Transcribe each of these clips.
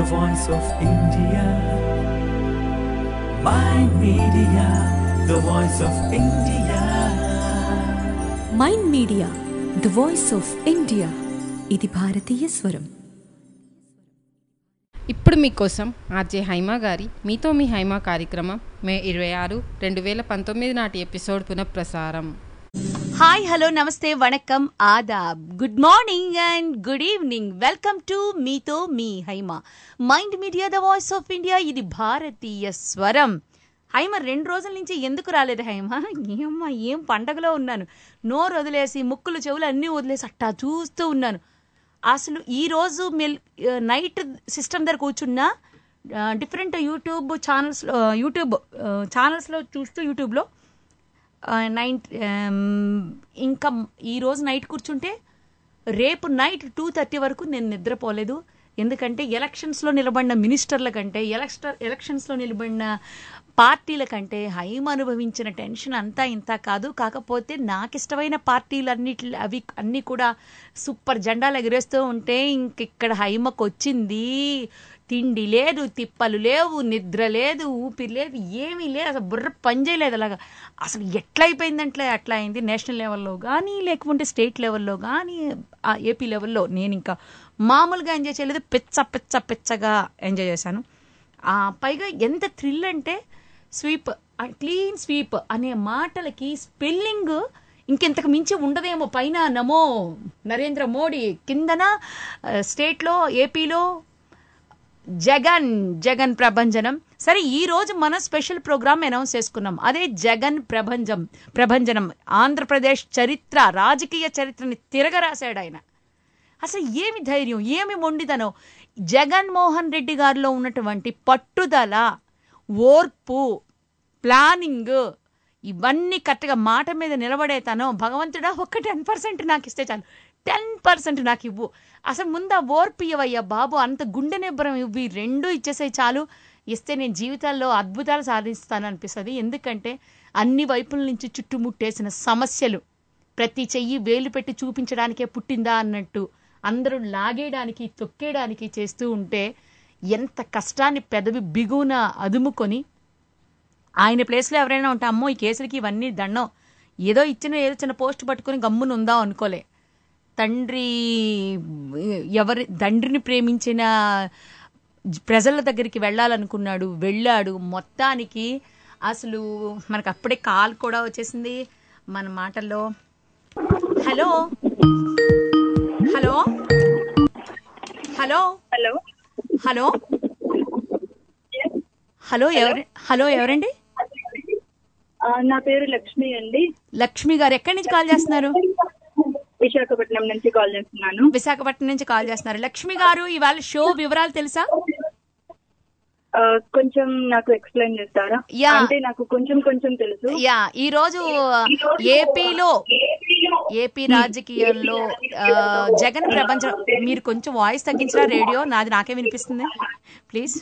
the voice of India. My media, the voice of India. Mind media the voice of India ఇది భారతీయ స్వరం ఇప్పుడు మీకోసం RJ Haima గారి మీతో మీ హైమా కార్యక్రమం మే ఇరవై ఆరు రెండు వేల పంతొమ్మిది నాటి ఎపిసోడ్ పునఃప్రసారం హాయ్ హలో నమస్తే వణకం ఆదాబ్ good morning and good evening welcome to మీతో మీ Haima mind media the voice of India ఇది భారతీయ స్వరం హైమ రెండు రోజుల నుంచి ఎందుకు రాలేదు హైమ ఏమ్మా ఏం పండగలో ఉన్నాను నోరు వదిలేసి ముక్కులు చెవులు అన్నీ వదిలేసి అట్టా చూస్తూ ఉన్నాను అసలు ఈ రోజు మెల్ నైట్ సిస్టమ్ దగ్గర కూర్చున్నా డిఫరెంట్ యూట్యూబ్ ఛానల్స్లో యూట్యూబ్ ఛానల్స్లో చూస్తూ యూట్యూబ్లో నైన్ ఇంకా ఈ రోజు నైట్ కూర్చుంటే రేపు నైట్ టూ థర్టీ వరకు నేను నిద్రపోలేదు ఎందుకంటే ఎలక్షన్స్లో నిలబడిన మినిస్టర్ల కంటే ఎలక్షన్ ఎలక్షన్స్లో నిలబడిన పార్టీల కంటే హైమ్ అనుభవించిన టెన్షన్ అంతా ఇంత కాదు కాకపోతే నాకు ఇష్టమైన పార్టీలన్నిటి అవి అన్నీ కూడా సూపర్ జెండాలు ఎగరేస్తూ ఉంటే ఇంక ఇక్కడ హైమకు వచ్చింది తిండి లేదు తిప్పలు లేవు నిద్ర లేదు ఊపిరి లేదు ఏమీ లేదు అసలు బుర్ర పని చేయలేదు అలాగా అసలు ఎట్లా అయిపోయిందంటే అట్లా అయింది నేషనల్ లెవెల్లో కానీ లేకుంటే స్టేట్ లెవెల్లో కానీ ఆ ఏపీ లెవెల్లో నేను ఇంకా మామూలుగా ఎంజాయ్ చేయలేదు పిచ్చ పిచ్చ పిచ్చగా ఎంజాయ్ చేశాను ఆ, పైగా ఎంత థ్రిల్ అంటే స్వీప్ క్లీన్ స్వీప్ అనే మాటలకి స్పెల్లింగ్ ఇంకెంతకు మించి ఉండదేమో పైన నమో నరేంద్ర మోడీ కిందన ఆ, స్టేట్లో ఏపీలో జగన్ జగన్ ప్రభంజనం సరే ఈ రోజు మన స్పెషల్ ప్రోగ్రామ్ అనౌన్స్ చేసుకున్నాం అదే జగన్ ప్రభంజం ప్రభంజనం ఆంధ్రప్రదేశ్ చరిత్ర రాజకీయ చరిత్రని తిరగరాశాడు ఆయన అసలు ఏమి ధైర్యం ఏమి మొండితనం జగన్మోహన్ రెడ్డి గారిలో ఉన్నటువంటి పట్టుదల ఓర్పు ప్లానింగ్ ఇవన్నీ కరెక్ట్గా మాట మీద నిలబడేతాను భగవంతుడా ఒక్క టెన్ పర్సెంట్ నాకు ఇస్తే చాలు టెన్ పర్సెంట్ నాకు ఇవ్వు అసలు ముందు ఆ ఓర్పు ఇవ్వయ్యా బాబు అంత గుండె నిబ్బరం ఇవ్వి రెండు ఇచ్చేసాయి చాలు ఇస్తే నేను జీవితాల్లో అద్భుతాలు సాధిస్తాను అనిపిస్తుంది ఎందుకంటే అన్ని వైపుల నుంచి చుట్టుముట్టేసిన సమస్యలు ప్రతి చెయ్యి వేలు పెట్టి చూపించడానికే పుట్టిందా అన్నట్టు అందరూ లాగేయడానికి తొక్కేయడానికి చేస్తూ ఉంటే ఎంత కష్టాన్ని పెదవి బిగున అదుముకొని ఆయన ప్లేస్లో ఎవరైనా ఉంటే అమ్మో ఈ కేసులకి ఇవన్నీ దండం ఏదో ఇచ్చిన ఏదో చిన్న పోస్ట్ పట్టుకొని గమ్మున ఉందాం అనుకోలే తండ్రి ఎవరి తండ్రిని ప్రేమించిన ప్రజల దగ్గరికి వెళ్ళాలనుకున్నాడు వెళ్ళాడు మొత్తానికి అసలు మనకు అప్పుడే కాల్ కూడా వచ్చేసింది మన మాటల్లో hello hello hello hello hello hello ఎవరు హలో ఎవరండి ఆ, నా పేరు లక్ష్మి అండి లక్ష్మి గారు ఎక్కడి నుంచి కాల్ చేస్తున్నారు విశాఖపట్నం నుంచి కాల్ చేస్తున్నాను విశాఖపట్నం నుంచి కాల్ చేస్తున్నారు లక్ష్మి గారు ఇవాళ షో వివరాలు తెలుసా ఆ, కొంచెం నాకు ఎక్స్ప్లెయిన్ చేస్తారా యా. అంటే నాకు కొంచెం కొంచెం తెలుసు యా ఈ రోజు ఏపీలో ఏపీ రాజకీయాల్లో ఆ, జగన్ ప్రపంచం మీరు కొంచెం వాయిస్ తగ్గించరా రేడియో నాది నాకే వినిపిస్తుంది please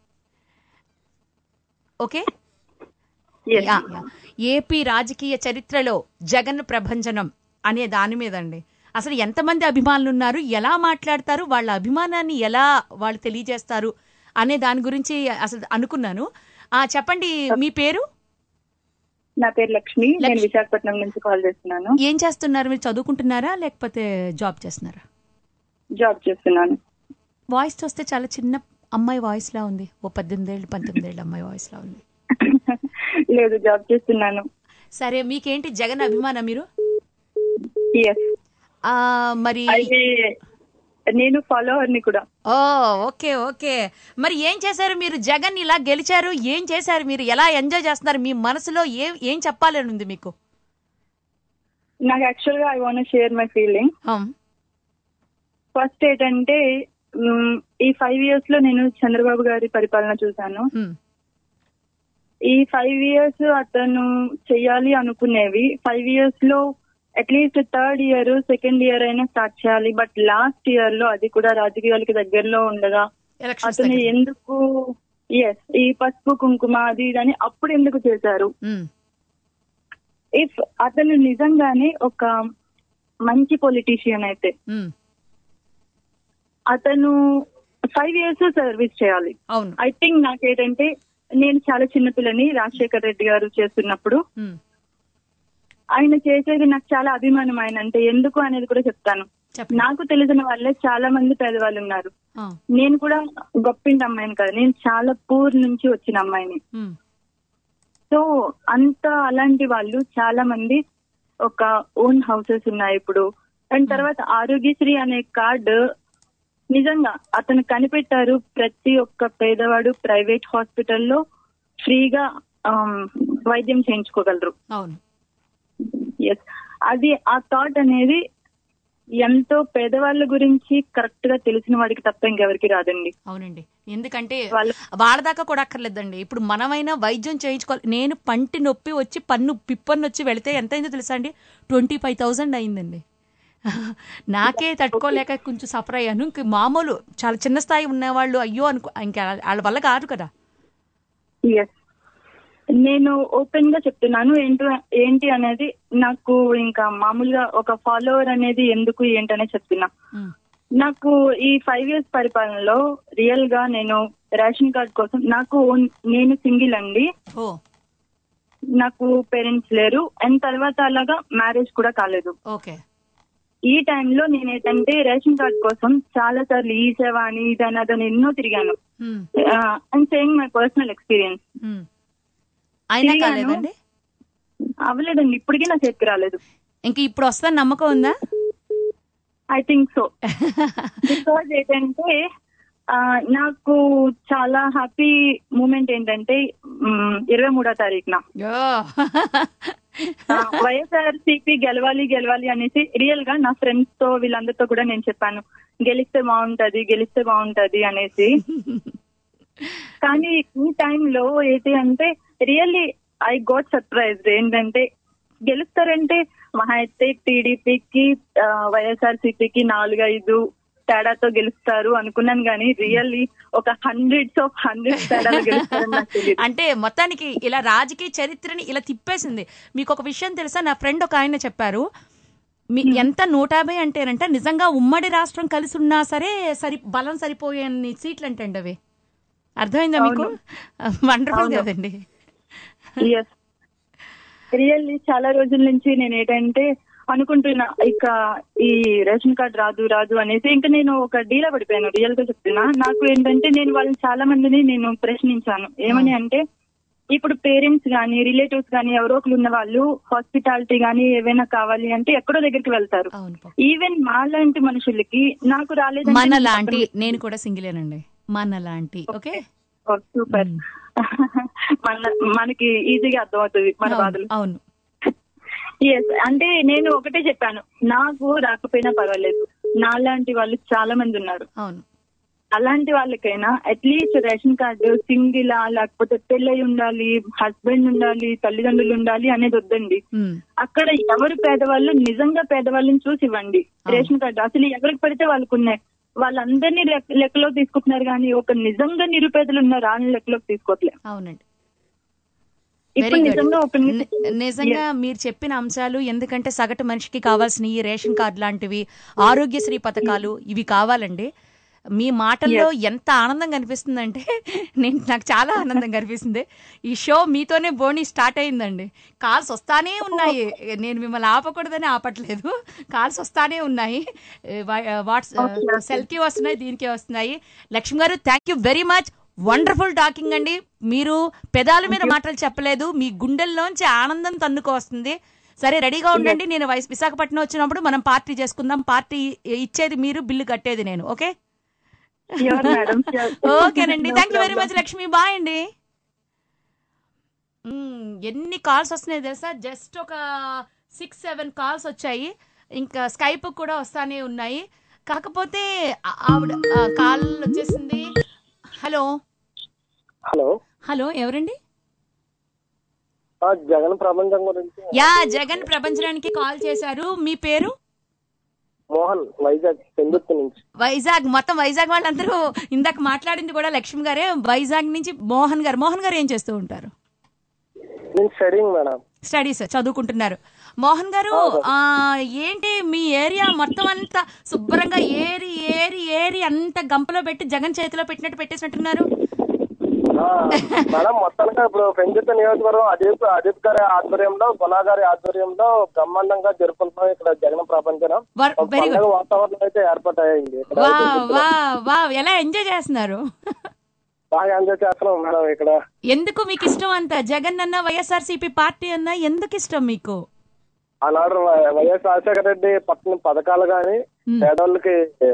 okay Yes. Yeah, yeah. AP రాజకీయ చరిత్రలో జగన్ ప్రభంజనం అనే దాని మీద అండి అసలు ఎంతమంది అభిమానులు ఉన్నారు ఎలా మాట్లాడతారు వాళ్ళ అభిమానాన్ని ఎలా వాళ్ళు తెలియజేస్తారు అనే దాని గురించి అసలు అనుకున్నాను ఆ చెప్పండి మీ పేరు నా పేరు లక్ష్మి నేను లక్ష్మి. విశాఖపట్నం నుంచి కాల్ చేస్తున్నాను ఏం చేస్తున్నారు మీరు చదువుకుంటున్నారా లేకపోతే జాబ్ చేస్తున్నారా జాబ్ చేస్తున్నాను వాయిస్ చూస్తే చాలా చిన్న అమ్మాయి వాయిస్ లా ఉంది ఓ పద్దెనిమిది ఏళ్ళు పంతొమ్మిది ఏళ్ళు అమ్మాయి వాయిస్ లా ఉంది లేదు జాబ్ చేస్తున్నాను సరే మీకేంటి జగన్ అభిమాన మీరు ఎస్ ఆ మరి అయితే నేను ఫాలోవర్ ని కూడా ఓ ఓకే ఓకే మరి ఏం చేశారు మీరు జగన్ ఇలా గెలిచారు ఏం చేశారు మీరు ఎలా ఎంజాయ్ చేస్తున్నారు మీ మనసులో ఏం ఏం చెప్పాలని ఉంది మీకు నాకు యాక్చువల్ గా I want share my feeling hmm, first ఏంటంటే మ్, ఈ ఫైవ్ ఇయర్స్ లో నేను చంద్రబాబు గారి పరిపాలన చూశాను హం, ఈ ఫైవ్ ఇయర్స్ అతను చెయ్యాలి అనుకునేవి ఫైవ్ ఇయర్స్ లో at least third year second year అయినా స్టార్ట్ చేయాలి బట్ లాస్ట్ ఇయర్ లో అది కూడా రాజకీయాలకి దగ్గరలో ఉండగా ఎలక్షన్స్ అతను దగ్గర. ఎందుకు ఎస్ ఈ పసుపు కుంకుమ అది ఇది అని అప్పుడు ఎందుకు చేశారు ఉమ్, ఇఫ్ అతను నిజంగానే ఒక మంచి పొలిటీషియన్ అయితే ఉమ్, అతను ఫైవ్ ఇయర్స్ సర్వీస్ చేయాలి అవును ఐ థింక్ నాకేంటంటే నేను చాలా చిన్నపిల్లని రాజశేఖర్ రెడ్డి గారు చేస్తున్నప్పుడు ఉమ్, ఆయన చేసేది నాకు చాలా అభిమానం ఆయన అంటే ఎందుకు అనేది కూడా చెప్తాను చెప్పండి నాకు తెలిసిన వాళ్ళే చాలా మంది పేదవాళ్ళు ఉన్నారు ఆ, నేను కూడా గొప్పింటి అమ్మాయిని కదా నేను చాలా పూర్ నుంచి వచ్చిన అమ్మాయిని ఉమ్, సో అంత అలాంటి వాళ్ళు చాలా మంది ఒక ఓన్ హౌసెస్ ఉన్నాయి ఇప్పుడు అండ్ తర్వాత ఆరోగ్యశ్రీ అనే కార్డు నిజంగా అతను కనిపెట్టారు ప్రతి ఒక్క పేదవాడు ప్రైవేట్ హాస్పిటల్లో ఫ్రీగా ఆమ్, వైద్యం చేయించుకోగలరు అవును ఎస్ అది ఆ థాట్ అనేది ఎంతో పేదవాళ్ళ గురించి కరెక్ట్ గా తెలిసిన వాడికి తప్ప ఇంకెవరికి రాదండి అవునండి ఎందుకంటే వాళ్ళు వాళ్ళ దాకా కూడా అక్కర్లేదండి ఇప్పుడు మనమైనా వైద్యం చేయించుకోవాలి నేను పంటి నొప్పి వచ్చి పన్ను పిప్పని వచ్చి వెళితే ఎంత అయిందో తెలుసా అండి ట్వంటీ ఫైవ్ థౌజండ్ అయిందండి నాకే తట్టుకోలేక కొంచెం సఫర్ అయ్యాను ఇంక మామూలు చాలా చిన్న స్థాయి ఉన్నవాళ్ళు అయ్యో అనుకో ఇంకా వాళ్ళ వల్ల కాదు కదా ఎస్ నేను ఓపెన్ గా చెప్తున్నాను ఏంటి ఏంటి అనేది నాకు ఇంకా మామూలుగా ఒక ఫాలోవర్ అనేది ఎందుకు ఏంటనే చెప్తున్నా ఉమ్, నాకు ఈ ఫైవ్ ఇయర్స్ పరిపాలనలో రియల్ గా నేను రేషన్ కార్డ్ కోసం నాకు own- నేను సింగిల్ అండి ఓ నాకు పేరెంట్స్ లేరు అండ్ తర్వాత అలాగా మ్యారేజ్ కూడా కాలేదు ఓకే ఈ టైంలో నేను ఏంటంటే రేషన్ కార్డ్ కోసం చాలా సార్లు ఈ సేవ అని ఇదని అదని ఎన్నో తిరిగాను um, and saying my personal experience um. అయినా తిరిగాను. కాలేదండి అవ్వలేదండి ఇప్పటికీ నా చేతికి రాలేదు ఇంక ఇప్పుడు వస్తుందని నమ్మకం ఉందా ఐ థింక్ సో బికాజ్ ఏంటంటే ఆ, నాకు చాలా హ్యాపీ మూమెంట్ ఏంటంటే ఇరవై మూడో తారీఖున యో. వైఎస్ఆర్ సిపి గెలవాలి గెలవాలి అనేసి రియల్ గా నా ఫ్రెండ్స్ తో వీళ్ళందరితో కూడా నేను చెప్పాను గెలిస్తే బాగుంటది గెలిస్తే బాగుంటది అనేసి కానీ ఈ టైంలో ఏంటి అంటే రియల్లీ ఐ గోట్ సర్ప్రైజ్ ఏంటంటే గెలుస్తారంటే మహా అయితే టీడీపీకి వైఎస్ఆర్ సిపికి నాలుగు ఐదు తేడాతో గెలుస్తారు అనుకున్నాను కానీ రియల్లీ ఒక హండ్రెడ్స్ ఆఫ్ హండ్రెడ్స్ తేడాలు గెలుస్తారని నాకు తెలియదు అంటే మొత్తానికి ఇలా రాజకీయ చరిత్రని ఇలా తిప్పేసింది మీకు ఒక విషయం తెలుసా నా ఫ్రెండ్ ఒక ఆయన చెప్పారు మీ ఎంత నూట యాభై అంటేనంట నిజంగా ఉమ్మడి రాష్ట్రం కలిసి ఉన్నా సరే సరి బలం సరిపోయే సీట్లు అంటండి అవి అర్థమైందా మీకు వండర్ఫుల్ కదండి ఎస్ రియల్లీ చాలా రోజుల నుంచి నేను ఏంటంటే అనుకుంటున్నా ఇక ఈ రేషన్ కార్డ్ రాదు రాదు అనేసి ఇంకా నేను ఒక డీలా పడిపోయాను రియల్ గా చెప్తున్నా నాకు ఏంటంటే నేను వాళ్ళని చాలా మందిని నేను ప్రశ్నించాను ఏమని అంటే ఇప్పుడు పేరెంట్స్ గానీ రిలేటివ్స్ గానీ ఎవరో ఒకరు ఉన్న వాళ్ళు హాస్పిటాలిటీ గానీ ఏవైనా కావాలి అంటే ఎక్కడో దగ్గరికి వెళ్తారు అవును పాపం. ఈవెన్ మా లాంటి మనుషులకి నాకు రాలేదంటే మన నేను లాంటి నేను కూడా సింగిలేనండి మన లాంటి ఓకే సూపర్ మన మనకి ఈజీగా అర్థమవుతుంది మన బాధలు అవును ఎస్ అంటే నేను ఒకటే చెప్పాను నాకు రాకపోయినా పర్వాలేదు నాలాంటి వాళ్ళు చాలా మంది ఉన్నారు అవును అలాంటి వాళ్ళకైనా అట్లీస్ట్ రేషన్ కార్డు సింగిలా లేకపోతే పెళ్ళై ఉండాలి హస్బెండ్ ఉండాలి తల్లిదండ్రులు ఉండాలి అనేది వద్దండి ఉమ్, అక్కడ ఎవరు పేదవాళ్ళు నిజంగా పేదవాళ్ళని చూసి ఇవ్వండి రేషన్ కార్డు అసలు ఎవరికి పడితే వాళ్ళకు ఉన్నాయి వాళ్ళందరినీ లెక్క- లెక్కలోకి తీసుకుంటున్నారు కానీ ఒక నిజంగా నిరుపేదలు ఉన్నారు వాళ్ళని లెక్కలోకి తీసుకోవట్లేదు అవునండి ఇప్పుడు వెరీ నిజంగా ఒక గుడ్ ని- నిజంగా మీరు చెప్పిన అంశాలు ఎందుకంటే సగటు మనిషికి కావాల్సిన ఈ రేషన్ కార్డు లాంటివి ఆరోగ్యశ్రీ పథకాలు ఇవి కావాలండి మీ మాటల్లో ఎంత ఆనందం కనిపిస్తుందంటే నేను నాకు చాలా ఆనందం కనిపిస్తుంది ఈ షో మీతోనే బోని స్టార్ట్ అయిందండి కాల్స్ వస్తానే ఉన్నాయి నేను మిమ్మల్ని ఆపకూడదని ఆపట్లేదు కాల్స్ వస్తానే ఉన్నాయి వాట్స్ సెల్కి వస్తున్నాయి దీనికి వస్తున్నాయి లక్ష్మి గారు thank you very much wonderful talking అండి మీరు పెదాల మీద మాటలు చెప్పలేదు మీ గుండెల్లోంచి ఆనందం తన్నుకు వస్తుంది సరే రెడీగా ఉండండి నేను వైస్ విశాఖపట్నం వచ్చినప్పుడు మనం పార్టీ చేసుకుందాం పార్టీ ఇచ్చేది మీరు బిల్లు కట్టేది నేను ఓకే Sure, madam, sure. ఓకేనండి No thank you very problem. Much Lakshmi bye అండి మ్మ్, ఎన్ని కాల్స్ వస్తున్నాయి తెలుసా జస్ట్ ఒక సిక్స్ సెవెన్ కాల్స్ వచ్చాయి ఇంకా స్కైప్ కూడా వస్తానే ఉన్నాయి కాకపోతే ఆ- ఆవిడ కాల్ వచ్చేసింది హలో హలో హలో ఎవరండి ఆ జగన్ ప్రపంచం గురించి యా జగన్ ప్రపంచడానికి కాల్ చేశారు మీ పేరు మోహన్ వైజాగ్ పెందుర్తి నుంచి వైజాగ్ మొత్తం వైజాగ్ వాళ్ళందరూ ఇందాక మాట్లాడింది కూడా లక్ష్మి గారే వైజాగ్ నుంచి మోహన్ గారు మోహన్ గారు ఏం చేస్తూ ఉంటారు నేను స్టడింగ్ మేడం స్టడీస్ చదువుకుంటున్నారు మోహన్ గారు ఆ, ఏంటి మీ ఏరియా మొత్తం అంతా శుభ్రంగా ఏరి ఏరి ఏరి అంత గంపలో పెట్టి జగన్ చేతిలో పెట్టినట్టు పెట్టేసినట్టున్నారు ఆ, మేడం మొత్తానికి ఇప్పుడు పెంచుత నియోజకవర్గం అదీప్ అదీప్ గారి ఆధ్వర్యంలో గుణా గారి ఆధ్వర్యంలో బ్రహ్మాండంగా జరుపుకుంటున్నాం ఇక్కడ జగన్ ప్రపంచం వర్- ఒక very good. పండుగ వాతావరణం అయితే ఏర్పాటయ్యింది ఇక్కడ వా పెందుర్తిలో. వా వా ఎలా ఎంజాయ్ చేస్తున్నారు బాగా ఎంజాయ్ చేస్తున్నాం మేడం ఇక్కడ ఎందుకు మీకు ఇష్టం అంత జగన్ అన్న వైఎస్ఆర్సీపీ పార్టీ అన్న ఎందుకు ఇష్టం మీకు ఆనాడు వై- వైఎస్ రాజశేఖర రెడ్డి పట్టిన పథకాలు గాని మ్. పేదోళ్ళకి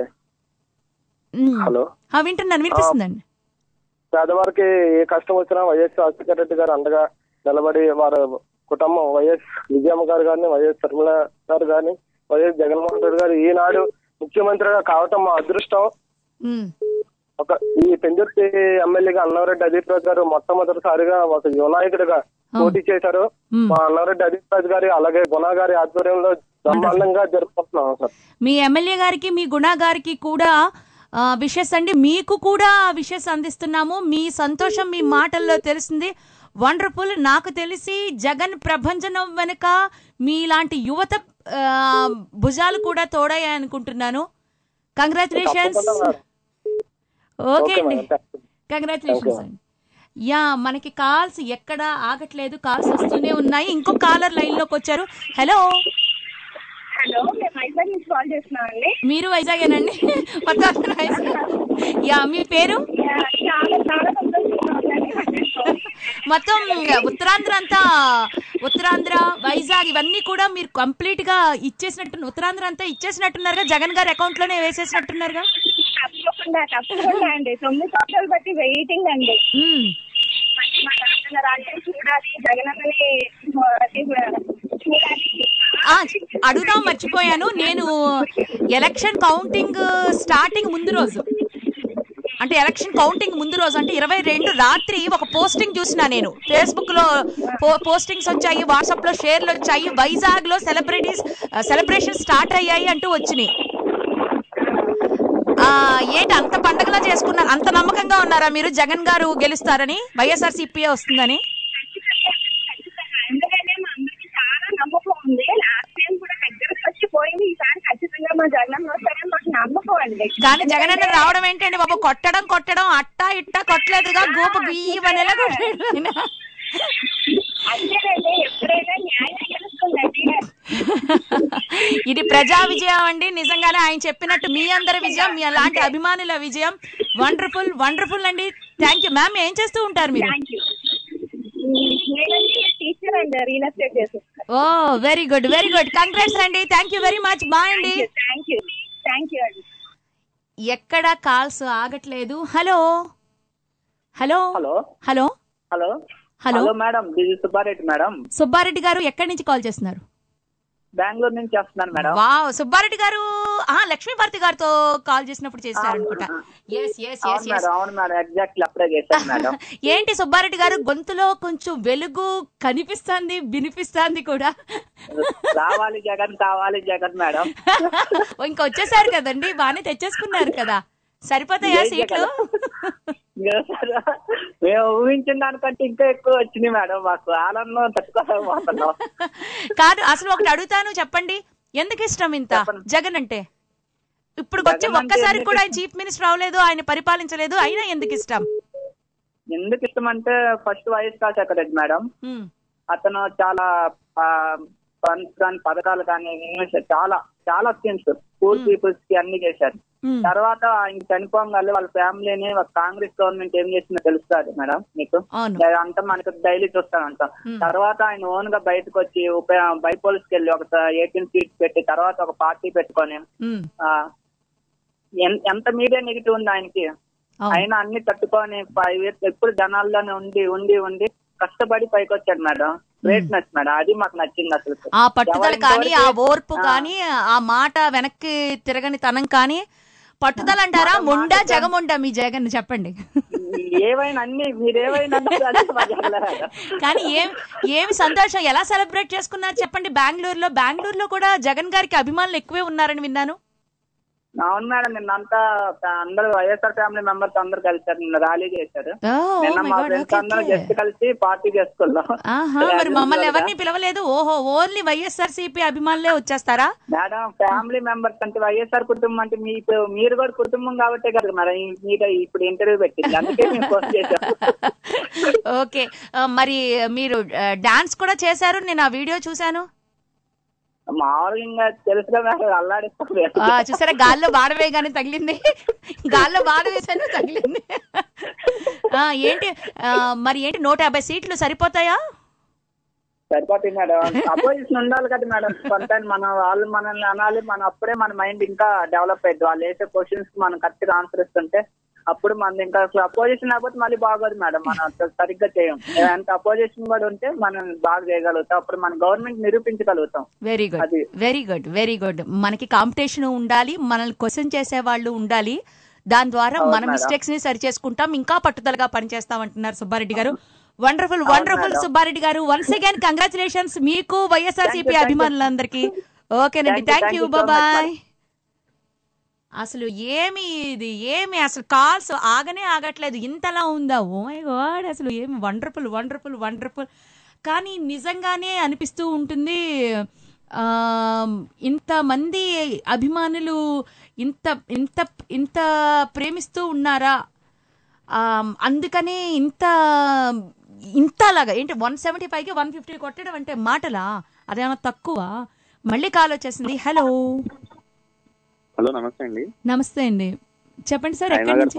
మ్. హలో ఆ, వింటున్నాను వినిపిస్తుందండి పేదవారికి ఏ కష్టం వచ్చినా వైఎస్ రాజశేఖర రెడ్డి గారు అండగా నిలబడి వారి కుటుంబం వైఎస్ విజయమ్మ గారు కానీ వైఎస్ శర్మిల గారు కానీ వైఎస్ జగన్మోహన్ రెడ్డి గారు ఈనాడు ముఖ్యమంత్రిగా కావటం మా అదృష్టం మ్. ఒక ఈ పెందుర్తి ఎమ్మెల్యేగా అన్నవరెడ్డి అదీప్ రాజు గారు మొట్టమొదటిసారిగా ఒక యువనాయకుడిగా పోటీ చేశారు మ్. మా అన్నవరెడ్డి అదీప్ రాజు గారి అలాగే గుణ గారి ఆధ్వర్యంలో బ్రహ్మాండంగా జరుపుకుంటున్నాం సార్ మీ ఎమ్మెల్యే గారికి మీ గుణ గారికి కూడా విషెస్ అండి మీకు కూడా విషెస్ అందిస్తున్నాము మీ సంతోషం మీ మాటల్లో తెలిసింది వండర్ఫుల్ నాకు తెలిసి జగన్ ప్రభంజనం వెనుక మీలాంటి యువత ఆ, భుజాలు కూడా తోడయ్యాయి అనుకుంటున్నాను కంగ్రాచులేషన్స్ తప్పకుండా మేడం. ఓకే ఓకే అండి మేడం, థాంక్యూ. కంగ్రాచులేషన్స్ అండి యా మనకి కాల్స్ ఎక్కడ ఆగట్లేదు కాల్స్ వస్తూనే ఉన్నాయి ఇంకో కాలర్ లైన్ లోకి వచ్చారు హలో హలో మేము వైజాగ్ నుంచి కాల్ చేస్తున్నాం అండి మీరు వైజాగేనండి మొత్తం అందరూ వైజాగ్. యా మీ పేరు చాలా చాలా సంతోషంగా ఉందండి మొత్తం ఉత్తరాంధ్ర అంతా ఉత్తరాంధ్ర వైజాగ్ ఇవన్నీ కూడా మీరు కంప్లీట్ గా ఇచ్చేసినట్టు ఉత్తరాంధ్ర అంతా ఇచ్చేసినట్టున్నారుగా జగన్ గారి అకౌంట్ లోనే వేసేసినట్టున్నారుగా తప్పకుండా తప్పకుండా అండి తొమ్మిది సంవత్సరాలు బట్టి వెయిటింగ్ అండి మ్మ్. మా తెలంగాణ రాజ్యం చూడాలి జగనన్నని చూడాలి ఆ, అడుగుదాం మర్చిపోయాను నేను ఎలక్షన్ కౌంటింగ్ స్టార్టింగ్ ముందు రోజు అంటే ఎలక్షన్ కౌంటింగ్ ముందు రోజు అంటే ఇరవై రెండు రాత్రి ఒక పోస్టింగ్ చూసిన నేను ఫేస్బుక్ లో పో- పోస్టింగ్స్ వచ్చాయి వాట్సాప్ లో షేర్లు వచ్చాయి వైజాగ్ లో సెలబ్రిటీస్ సెలబ్రేషన్ స్టార్ట్ అయ్యాయి అంటూ వచ్చినాయి ఆ, ఏంటి అంత పండగలా చేసుకున్నారు అంత నమ్మకంగా ఉన్నారా మీరు జగన్ గారు గెలుస్తారని వైఎస్ఆర్ సిపిఏ వస్తుందని ఎందుకంటే మా అందరికి చాలా నమ్మకం ఉంది లాస్ట్ టైం కూడా దగ్గరకు వచ్చి పోయింది ఈసారి ఖచ్చితంగా మా జగన్ వస్తారని మాకు నమ్మకం అండి కానీ జగన్ అన్న రావడం ఏంటండి బాబు కొట్టడం కొట్టడం అట్టా ఇట్టా కొట్టలేదుగా గోప బియ్యమనేలా కొట్టాడు ఆయన. అంతేనండి ఎప్పుడైనా న్యాయం గెలుస్తుందండి ఇది ప్రజా విజయం అండి నిజంగానే ఆయన చెప్పినట్టు మీ అందరి విజయం మీ అలాంటి అభిమానుల విజయం వండర్ఫుల్ వండర్ఫుల్ అండి థ్యాంక్ యూ మ్యామ్ ఏం చేస్తూ ఉంటారు మీరు థ్యాంక్ యూ నేనండి టీచర్ అండి రియల్ ఎస్టేట్ చేసేస్తాను oh very good very good congrats అండి thank you very much bye అండి థ్యాంక్ యూ థ్యాంక్ యూ అండి ఎక్కడ కాల్స్ ఆగట్లేదు hello hello hello hello hello hello hello madam this is Subbareddy madam Subbareddy garu ఎక్కడి నుంచి కాల్ చేస్తున్నారు బెంగళూరు నుంచి వస్తున్నాను మేడం వావ్ సుబ్బారెడ్డి గారు ఆ లక్ష్మీభారతి గారితో కాల్ చేసినప్పుడు చేశారు అనుకుంటా ఎస్ ఎస్ అవును ఎస్ మేడం అవును మేడం ఎగ్జాక్ట్లీ అప్పుడే చేశాను మేడం ఏంటి సుబ్బారెడ్డి గారు గొంతులో కొంచెం వెలుగు కనిపిస్తుంది వినిపిస్తుంది కూడా రావాలి జగన్ కావాలి జగన్ మేడం ఓ, ఇంకా వచ్చేసారు కదండి బాగానే తెచ్చేసుకున్నారు కదా సరిపోతాయా జై సీట్లు మేము ఊహించిన దానికంటే ఇంకా ఎక్కువ వచ్చినాయి మేడం మాకు ఆనందం తట్టుకోలేకపోతున్నాం కాదు అసలు ఒకటి అడుగుతాను చెప్పండి ఎందుకు ఇష్టం ఇంత చెప్పండి. జగన్ అంటే ఇప్పుడు వచ్చి జగన్ అంటే ఒక్కసారి ఎందుకు కూడా ఆయన చీఫ్ మినిస్టర్ అవ్వలేదు ఆయన పరిపాలించలేదు అయినా ఎందుకు ఇష్టం ఎందుకు ఇష్టం అంటే first YS Rajasekhara Reddy madam ఉమ్, అతను చాలా ఫండ్స్ కానీ పథకాలు కానీ ఇన్వెస్ట్ చాలా చాలా స్కీమ్స్ పూర్ పీపుల్స్ కి అన్ని చేశారు ఉమ్, తర్వాత ఆయన చనిపోగానే వాళ్ళ ఫ్యామిలీని ఒక కాంగ్రెస్ గవర్నమెంట్ ఏం చేసిందో తెలుస్తుంది మేడం మీకు అవును అంతా మనకు డైలీ చూస్తానంట Hmm. తర్వాత ఆయన ఓన్ గా బయటకు వచ్చి ఉప- బైపోల్స్ కి వెళ్ళి ఒక ఎయిటీన్ సీట్స్ పెట్టి తర్వాత ఒక పార్టీ పెట్టుకొని ఉమ్, ఆ, ఎన్- ఎంత మీడియా నెగిటివ్ ఉంది ఆయనకి అవును ఆయన అన్ని తట్టుకొని ఫైవ్ ఇయర్స్ ఎప్పుడు జనాల్లోనే ఉండి ఉండి ఉండి కష్టపడి పైకి వచ్చాడు మేడం గ్రేట్నెస్ మేడం అది మాకు నచ్చింది అసలు ఆ పట్టుదల ఎవరు కానీ ఆ ఇంతవరకు- ఓర్పు ఆ. కానీ ఆ మాట వెనక్కి తిరగని తనం కానీ పట్టుదల అంటారా మాట- మొండా మాట- జగముండా మీ జగన్ చెప్పండి ఏవైనా అన్ని మీరు ఏవైనా అంటే అదే మా జగన్ మేడం. కానీ ఏం ఏమి సంతోషం ఎలా సెలబ్రేట్ చేసుకున్నారు చెప్పండి బెంగళూరులో బెంగళూరులో కూడా జగన్ గారికి అభిమానులు ఎక్కువే ఉన్నారని విన్నాను అవును మేడం నిన్నంతా అందరూ వైఎస్ఆర్ ఫ్యామిలీ మెంబర్స్ అందరు కలిసారు నిన్న ర్యాలీ చేశారు Oh, నిన్న oh my మా God, ఫ్రెండ్స్ okay, అందరూ okay. జస్ట్ కలిసి పార్టీ చేసుకున్నాం ఆహా మరి మమ్మల్ని ఎవరిని పిలవలేదు ఓహో ఓన్లీ వైఎస్ఆర్ సిపి అభిమానులే వచ్చేస్తారా మేడం ఫ్యామిలీ మెంబర్స్ అంటే వైఎస్ఆర్ కుటుంబం అంటే మీ మీరు కూడా కుటుంబం కాబట్టే కదా మేడం ఈ- మీరు ఇప్పుడు ఇంటర్వ్యూ పెట్టింది అందుకే మేము ఫోన్ చేశాం ఓకే ఆ, మరి మీరు డాన్స్ కూడా చేశారు నేను ఆ వీడియో చూశాను మామూలుగా ఇంకా తెలుసుగా మేడం అల్లాడిస్తాం ఆ, చూసారా గాల్లో బాణ వేయగానే తగిలింది గాల్లో బాణ వేసాను తగిలింది ఆ, ఏంటి ఆ, మరి ఏంటి నూట యాభై సీట్లు సరిపోతాయా సరిపోతుంది మేడం అపోజిషన్ ఉండాలి కదా మేడం కొంత మన వాళ్ళు మనల్ని అనాలి మన అప్పుడే మన మైండ్ ఇంకా డెవలప్ అయ్యింది వాళ్ళు వేసే క్వశ్చన్స్ మనం కరెక్ట్ గా ఆన్సర్ ఇస్తుంటే అప్పుడు మనది ఇంకా అపోజిషన్ లేకపోతే మళ్ళీ బాగోదు మేడం మనం అంత సరిగ్గా చేయం అంత అపోజిషన్ కూడా ఉంటే మనం బాగా చేయగలుగుతాం అప్పుడు మన గవర్నమెంట్ నిరూపించగలుగుతాం వెరీ గుడ్ అది. వెరీ గుడ్ వెరీ గుడ్ మనకి కాంపిటీషన్ ఉండాలి మనల్ని క్వశ్చన్ చేసే వాళ్ళు ఉండాలి దాని ద్వారా అవును మన మేడం. మిస్టేక్స్ ని సరి చేసుకుంటాం ఇంకా పట్టుదలగా పనిచేస్తాం అంటున్నారు సుబ్బారెడ్డి గారు వండర్ఫుల్ వండర్ఫుల్ మేడం. సుబ్బారెడ్డి గారు వన్స్ అగైన్ కంగ్రాచులేషన్స్ మీకు YSRCP Thank you, thank you. అభిమానులందరికీ ఓకేనండి Thank you, thank thank you you so much, bye madam. అసలు ఏమి ఇది ఏమి అసలు కాల్స్ ఆగనే ఆగట్లేదు ఇంతలా ఉందా ఓ మై గాడ్ అసలు ఏమి వండర్ఫుల్ వండర్ఫుల్ వండర్ఫుల్ కానీ నిజంగానే అనిపిస్తూ ఉంటుంది ఆ, ఇంతమంది అభిమానులు ఇంత ఇంత ఇంత ప్రేమిస్తూ ఉన్నారా ఆ, అందుకనే ఇంత ఇంతలాగా ఏంటి వన్ సెవెంటీ ఫైవ్కి వన్ ఫిఫ్టీ కొట్టడం అంటే మాటలా అదేమన్నా తక్కువ మళ్ళీ కాల్ వచ్చేసింది హలో హలో నమస్తే అండి నమస్తే అండి చెప్పండి సార్ హైమా ఎక్కడి గారు. నుంచి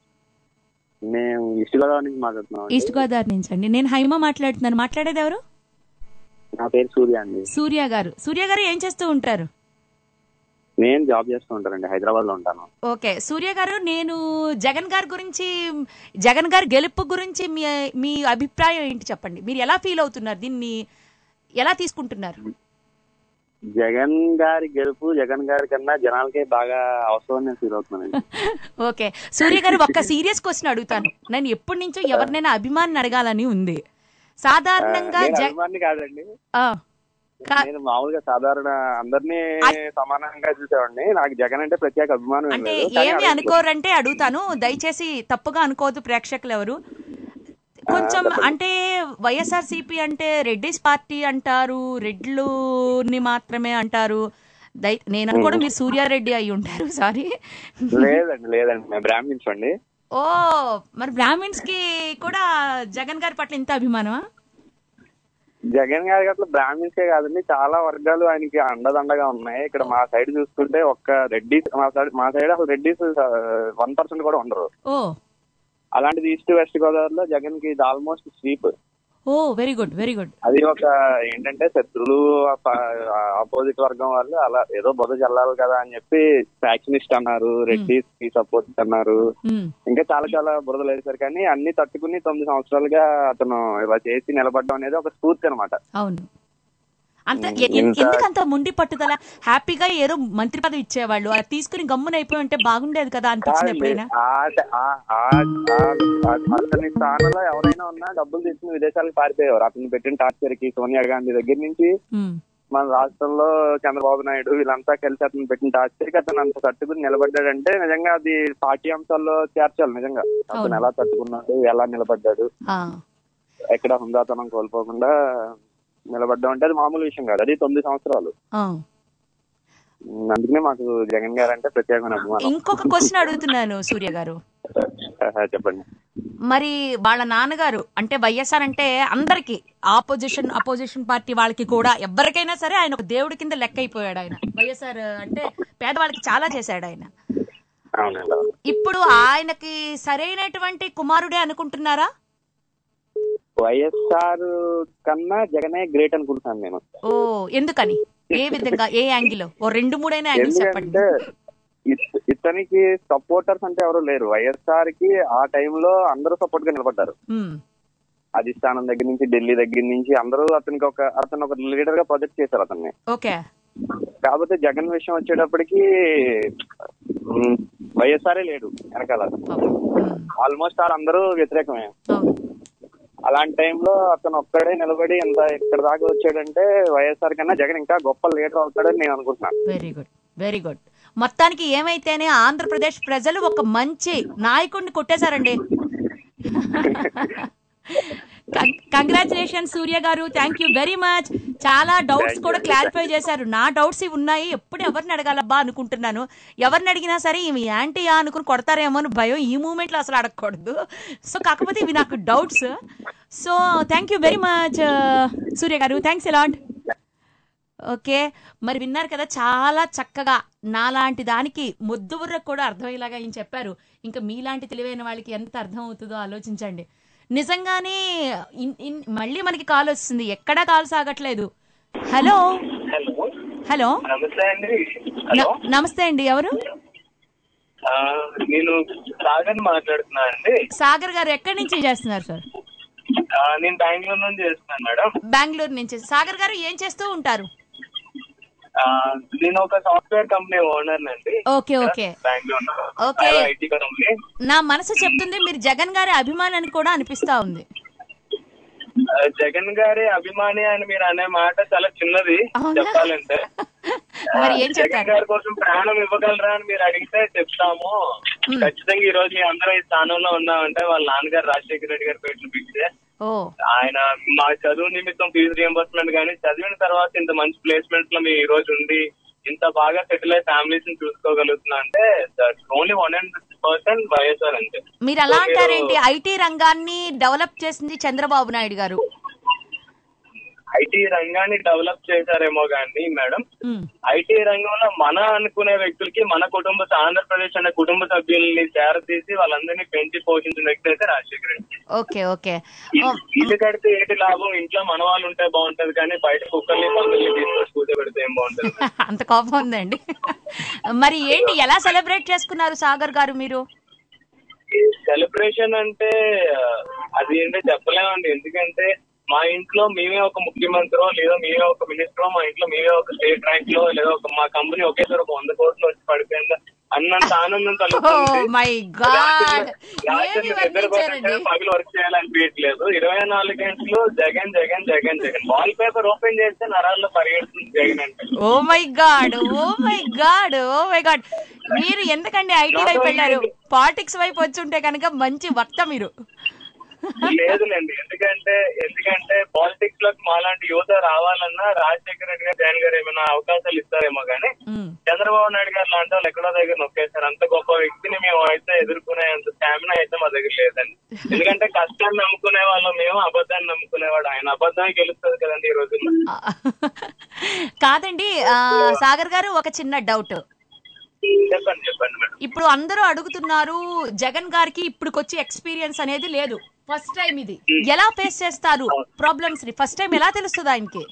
మేము ఈస్ట్ గోదావరి నుంచి మాట్లాడుతున్నాం అండి. ఈస్ట్ గోదావరి నుంచి అండి నేను హైమ మాట్లాడుతున్నాను మాట్లాడేది ఎవరు నా పేరు సూర్య అండి సూర్య గారు సూర్య గారు ఏం చేస్తూ ఉంటారు నేను జాబ్ చేస్తూ ఉంటానండి హైదరాబాద్ లో ఉంటాను ఓకే సూర్య గారు నేను జగన్ గారి గురించి జగన్ గారి గెలుపు గురించి మీ మీ అభిప్రాయం ఏంటి చెప్పండి మీరు ఎలా ఫీల్ అవుతున్నారు దీన్ని ఎలా తీసుకుంటున్నారు జగన్ గారి గెలుపు జగన్ గారి కన్నా జనాలకే బాగా అవసరం నేను ఫీల్ అవుతున్నానండి ఓకే సూర్య గారు ఒక్క సీరియస్ క్వశ్చన్ అడుగుతాను నేను ఎప్పటి నుంచో ఎవరినైనా అభిమాని అడగాలని ఉంది సాధారణంగా నేను జ అభిమాని కాదండి ఆ, కా- నేను మామూలుగా సాధారణ అందరినీ సమానంగా చూసేవాడిని నాకు జగన్ అంటే ప్రత్యేక అభిమానం ఏం అంటే లేదు కానీ ఏమి అడగ- అనుకోరంటే అడుగుతాను దయచేసి తప్పుగా అనుకోవద్దు ప్రేక్షకులు ఎవరు కొంచెం అంటే వైఎస్ఆర్ సిపి అంటే రెడ్డిస్ పార్టీ అంటారు రెడ్లుని మాత్రమే అంటారు దై నేను అనుకోవడం మీరు సూర్యారెడ్డి అయి ఉంటారు సారీ లేదండి లేదండి మేము బ్రాహ్మిన్స్ అండి ఓ మరి బ్రాహ్మిన్స్ కి కూడా జగన్ గారి పట్ల ఇంత అభిమానమా జగన్ గారి అట్లా బ్రాహ్మిన్సే కాదండి చాలా వర్గాలు ఆయనకి అండదండగా ఉన్నాయి ఇక్కడ మా సైడ్ చూసుకుంటే ఒక్క రెడ్డిస్ మా సైడ్ మా సైడ్ అసలు రెడ్డిస్ వన్ పర్సెంట్ కూడా ఉండరు ఓ అలాంటిది ఈస్ట్ వెస్ట్ గోదావరిలో జగన్ కి ఇది almost sweep oh very good very good అది ఒక ఏంటంటే శత్రులు ఆపోజిట్ వర్గం వాళ్ళు అలా ఏదో బొద చల్లాలి కదా అని చెప్పి ఫ్యాక్షనిస్ట్ అన్నారు రెడ్డిస్ కి సపోర్ట్ అన్నారు ఇంకా చాలా చాలా బురదలు వేశారు కానీ అన్ని తట్టుకుని తొమ్మిది సంవత్సరాలుగా అతను ఇలా చేసి నిలబడడం అనేది ఒక స్ఫూర్తి అనమాట అవును అంత ఉమ్, ఎ- ఎ- ఇంత- ఎందుకు అంత మొండి పట్టుదల హ్యాపీగా ఏదో మంత్రి పదవి ఇచ్చేవాళ్ళు అది తీసుకుని గమ్మున అయిపోయి ఉంటే బాగుండేది కదా అనిపించింది ఎప్పుడైనా ఆ- ఆ- ఆ- ఆ- అతని స్థానంలో ఎవరైనా ఉన్నా డబ్బులు తీసుకుని విదేశాలకు పారిపోయేవారు అతను పెట్టిన టార్చర్ కి సోనియా గాంధీ దగ్గర నుంచి ఉమ్, మన రాష్ట్రంలో చంద్రబాబు నాయుడు వీళ్ళంతా కలిసి అతను పెట్టిన టార్చర్ కి అతను అంత తట్టుకుని నిలబడ్డాడంటే నిజంగా అది పార్టీ అంశాల్లో చేర్చాలి నిజంగా అతను అవును. ఎలా తట్టుకున్నాడు ఎలా నిలబడ్డాడు ఆ, ఎక్కడ హుందాతనం కోల్పోకుండా నిలబడ్డం అంటే అది మామూలు విషయం కాదు అది తొమ్మిది సంవత్సరాలు ఆ. ఉమ్, అందుకనే మాకు జగన్ గారు అంటే ప్రత్యేకమైన అభిమానం ఇంకొక క్వశ్చన్ అడుగుతున్నాను సూర్య గారు ఆహా, చెప్పండి మరి వాళ్ళ నాన్నగారు అంటే వైఎస్ఆర్ అంటే అందరికి ఆపోజిషన్ అపోజిషన్ పార్టీ వాళ్ళకి కూడా ఎవరికైనా సరే ఆయన ఒక దేవుడి కింద లెక్క అయిపోయాడు ఆయన వైఎస్ఆర్ అంటే పేదవాళ్ళకి చాలా చేశాడు ఆయన అవునండి అవును. ఇప్పుడు ఆయనకి సరైనటువంటి కుమారుడే అనుకుంటున్నారా వైఎస్ఆర్ కన్నా జగనే గ్రేట్ అనుకుంటున్నాను నేను ఓ ఎందుకని ఏ విధంగా ఏ యాంగిల్ ఓ రెండు మూడైన యాంగిల్స్ చెప్పండి ఎందుకంటే ఇత- ఇతనికి సపోర్టర్స్ అంటే ఎవరు లేరు వైఎస్ఆర్ కి ఆ టైంలో అందరూ సపోర్ట్ గా నిలబడ్డారు ఉమ్, అధిష్టానం దగ్గర నుంచి ఢిల్లీ దగ్గర నుంచి అందరూ అతనికి ఒక అతను ఒక లీడర్ గా ప్రొజెక్ట్ చేశారు అతన్ని ఓకే కాకపోతే జగన్ విషయం వచ్చేటప్పటికి ఉమ్, వైఎస్ఆర్ లేడు వెనకాల ఆల్మోస్ట్ ఆల్ అందరూ వ్యతిరేకమే అలాంటి టైంలో అతను ఒక్కడే నిలబడి ఎంత ఇక్కడ దాకా వచ్చాడంటే వైఎస్ఆర్ కన్నా జగన్ ఇంకా గొప్ప లీడర్ అవుతాడని నేను అనుకుంటున్నాను వెరీ గుడ్ వెరీ గుడ్ మొత్తానికి ఏమైతేనే ఆంధ్రప్రదేశ్ ప్రజలు ఒక మంచి నాయకుడిని కొట్టేశారండి congratulation Surya garu thank you very much చాలా డౌట్స్ కూడా క్లారిఫై చేశారు నా డౌట్స్ ఇవి ఉన్నాయి ఎప్పుడు ఎవరిని అడగాలబ్బా అనుకుంటున్నాను ఎవరిని అడిగినా సరే ఇవి యాంటీయా అనుకుని కొడతారేమో అని భయం ఈ మూమెంట్లో అసలు అడగకూడదు సో కాకపోతే ఇవి నాకు doubts so thank you very much Surya garu thanks allot okay మరి విన్నారు కదా చాలా చక్కగా నాలాంటి దానికి ముద్దు బుర్రకు కూడా అర్థమయ్యేలాగా ఆయన చెప్పారు ఇంకా మీలాంటి తెలివైన వాళ్ళకి ఎంత అర్థం అవుతుందో ఆలోచించండి నిజంగానే ఇన్- ఇన్- మళ్ళీ మనకి కాల్ వస్తుంది ఎక్కడా కాల్ సాగట్లేదు హలో హలో హలో నమస్తే అండి హలో న- నమస్తే అండి ఎవరు ఆ, నేను సాగర్ మాట్లాడుతున్నా అండి సాగర్ గారు ఎక్కడి నుంచి చేస్తున్నారు సార్ ఆ, నేను బెంగళూరు నుంచి చేస్తున్నాను మేడం బెంగళూరు నుంచి సాగర్ గారు ఏం చేస్తూ ఉంటారు ఆ, నేను ఒక సాఫ్ట్వేర్ కంపెనీ ఓనర్ అండి okay okay Bengaluru okay. IT company నా మనసు చెప్తుంది మీరు జగన్ గారి అభిమాని అని కూడా అనిపిస్తా ఉంది ఆ, జగన్ గారి అభిమాని అని మీరు అనే మాట చాలా చిన్నది అవునా? చెప్పాలంటే మరి ఏం జగన్ చెప్తారు గారి కోసం ప్రాణం ఇవ్వగలరా అని మీరు అడిగితే చెప్తాము ఖచ్చితంగా ఈ రోజు మీ అందరం ఈ స్థానంలో ఉన్నామంటే వాళ్ళ నాన్నగారు రాజశేఖర రెడ్డి గారి పేరు పిలిస్తే ఓ ఆయన మా చదువు నిమిత్తం ఫీజు రియంబర్స్మెంట్ కానీ చదివిన తర్వాత ఇంత మంచి ప్లేస్మెంట్ లో మీరు ఈ రోజు ఉండి ఇంత బాగా సెటిల్ అయ్యి ఫ్యామిలీస్ ని చూసుకోగలుగుతున్నా అంటే only one and percent YSR అంతే మీరు అలా So, అంటారేంటి ఐటీ రంగాన్ని డెవలప్ చేసింది చంద్రబాబు నాయుడు గారు ఐటీ రంగాన్ని డెవలప్ చేశారేమో కానీ మేడం ఐటీ రంగంలో మన అనుకునే వ్యక్తులకి మన కుటుంబ ఆంధ్రప్రదేశ్ అనే కుటుంబ సభ్యుల్ని చేరతీసి వాళ్ళందరినీ పెంచి పోషించిన వ్యక్తి అయితే రాజశేఖర రెడ్డి ఓకే ఓకే ఇ- ఇల్లు కడితే ఏంటి లాభం ఇంట్లో మన వాళ్ళు ఉంటే బాగుంటది కానీ బయట కుక్కల్ని పందుల్ని తీసుకొచ్చి పూజ పెడితే ఏం బాగుంటది అంత కోపం ఉందండి మరి ఏంటి ఎలా సెలబ్రేట్ చేసుకున్నారు సాగర్ గారు మీరు సెలబ్రేషన్ అంటే ఆ, అది ఏంటో చెప్పలేమండి ఎందుకంటే మా ఇంట్లో మేమే ఒక ముఖ్యమంత్రో లేదా మేమే ఒక మినిస్టరో మా ఇంట్లో మేమే ఒక స్టేట్ ర్యాంక్ లో లేదా ఒక మా కంపెనీ ఒకేసారి ఒక వంద కోట్లు వచ్చి పడిపోయింది అన్నంత ఆనందం ఓ కలుగుతుంది మై గాడ్ రాత్రి ఏమి నిద్ర వర్ణించారండి పట్టకపోతే పగలు వర్క్ చేయాలనిపించట్లేదు ఇరవై నాలుగు గంటలు Jagan Jagan Jagan Jagan wall paper open చేస్తే నరాల్లో పరిగెడుతుంది జగన్ అంటే oh my God oh my God oh my God మీరు ఎందుకండి ఐటీ వైపు వెళ్ళారు పాలిటిక్స్ వైపు వచ్చి ఉంటే కనుక మంచి వక్త మీరు లేదులేండి ఎందుకంటే ఎందుకంటే పాలిటిక్స్ లోకి మాలాంటి యువత రావాలన్నా రాజశేఖర రెడ్డి గారు జగన్ గారు ఏమైనా అవకాశాలు ఇస్తారేమో కానీ చంద్రబాబు నాయుడు గారు లాంటి వాళ్ళు ఎక్కడో దగ్గర నొక్కేశారు అంత గొప్ప వ్యక్తిని మేము అయితే ఎదుర్కొనే అంత స్టామినా అయితే మా దగ్గర లేదండి ఎందుకంటే కష్టాన్ని నమ్ముకునే వాళ్ళం మేము అబద్ధాన్ని నమ్ముకునేవాడు ఆయన అబద్ధమే గెలుస్తుంది కదండి ఈ రోజుల్లో కాదండి ఆ, సాగర్ గారు ఒక చిన్న డౌట్ చెప్పండి చెప్పండి మేడం ఇప్పుడు అందరూ అడుగుతున్నారు జగన్ గారికి ఇప్పుడుకొచ్చి ఎక్స్పీరియన్స్ అనేది లేదు ఫస్ట్ టైం ఇది ఎలా ఫేస్ చేస్తారు ప్రాబ్లమ్స్ ని ఫస్ట్ టైం ఎలా తెలుస్తుంది ఆయనకి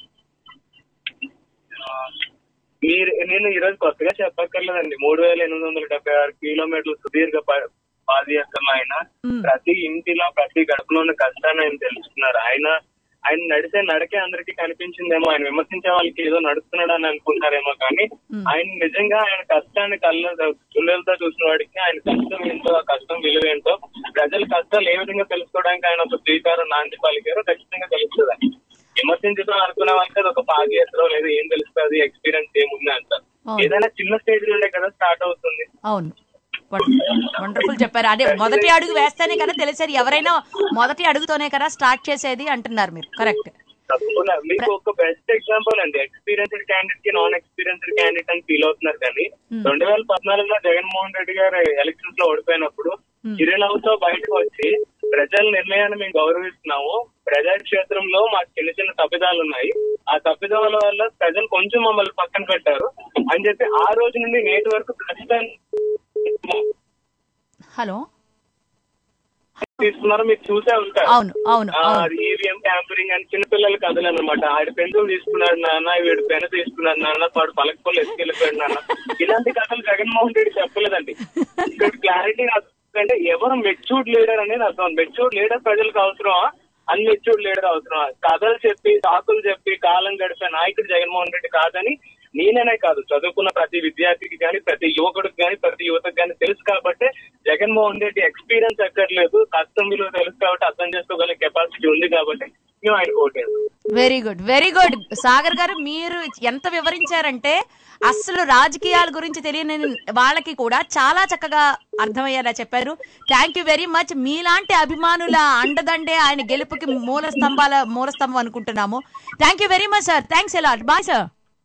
మీరు నేను ఈ రోజు కొత్తగా చెప్పక్కర్లేదండి మూడు వేల ఎనిమిది వందల డెబ్బై ఆరు కిలోమీటర్ల సుదీర్ఘ ప- పాదయాత్రలో ఆయన ప్రతి ఇంటిలో ప్రతి గడపలో ఉన్న కష్టాన్ని ఆయన తెలుసుకున్నారు ఆయన ఆయన నడిచే నడకే అందరికీ కనిపించిందేమో ఆయన విమర్శించే వాళ్ళకి ఏదో నడుస్తున్నాడు అని అనుకుంటారేమో కానీ ఆయన నిజంగా ఆయన కష్టాన్ని కళ్ళ గుండెలతో చూసిన వాడికి ఆయన కష్టం ఏంటో ఆ కష్టం విలువ ఏంటో ప్రజల కష్టాలు ఏ విధంగా తెలుసుకోవడానికి ఆయన ఒక శ్రీకారం నాంది పలికారో ఖచ్చితంగా తెలుస్తుంది ఆయన. విమర్శించడం అనుకునే వాళ్ళకి అది ఒక పాదయాత్ర లేదా ఏం తెలుస్తుంది ఎక్స్పీరియన్స్ ఏముంది అంటారు అవును. ఏదైనా చిన్న స్టేజ్ నుండే కదా స్టార్ట్ అవుతుంది అవును వండర్ఫుల్ చెప్పారు అదే మొదటి అడుగు వేస్తేనే కదా తెలిసేది ఎవరైనా మొదటి అడుగుతోనే కదా స్టార్ట్ చేసేది అంటున్నారు మీరు కరెక్ట్ తప్పకుండా మీకు ఒక బెస్ట్ ఎగ్జాంపుల్ అండి ఎక్స్పీరియన్స్డ్ క్యాండిడేట్ కి నాన్ ఎక్స్పీరియన్స్డ్ క్యాండిడేట్ అని ఫీల్ అవుతున్నారు కానీ రెండు వేల పద్నాలుగులో జగన్మోహన్ రెడ్డి గారు ఎలక్షన్స్ లో ఓడిపోయినప్పుడు చిరునవ్వుతో బయటకు వచ్చి ప్రజల నిర్ణయాన్ని మేము గౌరవిస్తున్నాము ప్రజాక్షేత్రంలో మాకు చిన్న చిన్న తప్పిదాలు ఉన్నాయి ఆ తప్పిదాల వల్ల ప్రజలు కొంచెం మమ్మల్ని పక్కన పెట్టారు అని చెప్పి ఆ రోజు నుండి నేటి వరకు ఖచ్చితంగా హలో తీసుకున్నారో మీరు చూసే ఉంటారు అవును అవును అవును ఈవీఎం ట్యాంపరింగ్ అని చిన్నపిల్లల కథలు అనమాట ఆడి పెన్సిల్ తీసుకున్నాడు నాన్న వీడు పెన్ తీసుకున్నాడు నాన్న వాడు పలకపోలు ఎత్తుకెళ్ళిపోయాడు నాన్న ఇలాంటి కథలు జగన్మోహన్ రెడ్డి చెప్పలేదండి ఇక్కడ క్లారిటీ అంటే ఎవరు మెచ్యూర్డ్ లీడర్ అనేది అర్థం మెచ్యూర్డ్ లీడర్ ప్రజలకు అవసరమా అన్మెచ్యూర్డ్ లీడర్ అవసరమా కథలు చెప్పి సాకులు చెప్పి కాలం గడిపే నాయకుడు జగన్మోహన్ రెడ్డి కాదని నేననే కాదు చదువుకున్న ప్రతి విద్యార్థికి కానీ ప్రతి యువకుడికి కానీ ప్రతి యువతకు కానీ తెలుసు కాబట్టి జగన్మోహన్ రెడ్డి ఎక్స్పీరియన్స్ ఎక్కర్లేదు కష్టం విలువ తెలుసు కాబట్టి అర్థం చేసుకోగల కెపాసిటీ ఉంది కాబట్టి మేము ఆయన ఓటేస్తాం very good very good Sagar garu మీరు ఎంత వివరించారంటే అసలు రాజకీయాల గురించి తెలియని వాళ్ళకి కూడా చాలా చక్కగా అర్థమయ్యేలా చెప్పారు థ్యాంక్ యూ వెరీ మచ్ మీలాంటి అభిమానుల అండదండే ఆయన గెలుపుకి మూల స్తంభాల మూల స్తంభం అనుకుంటున్నాము thank you very much sir thanks a lot bye sir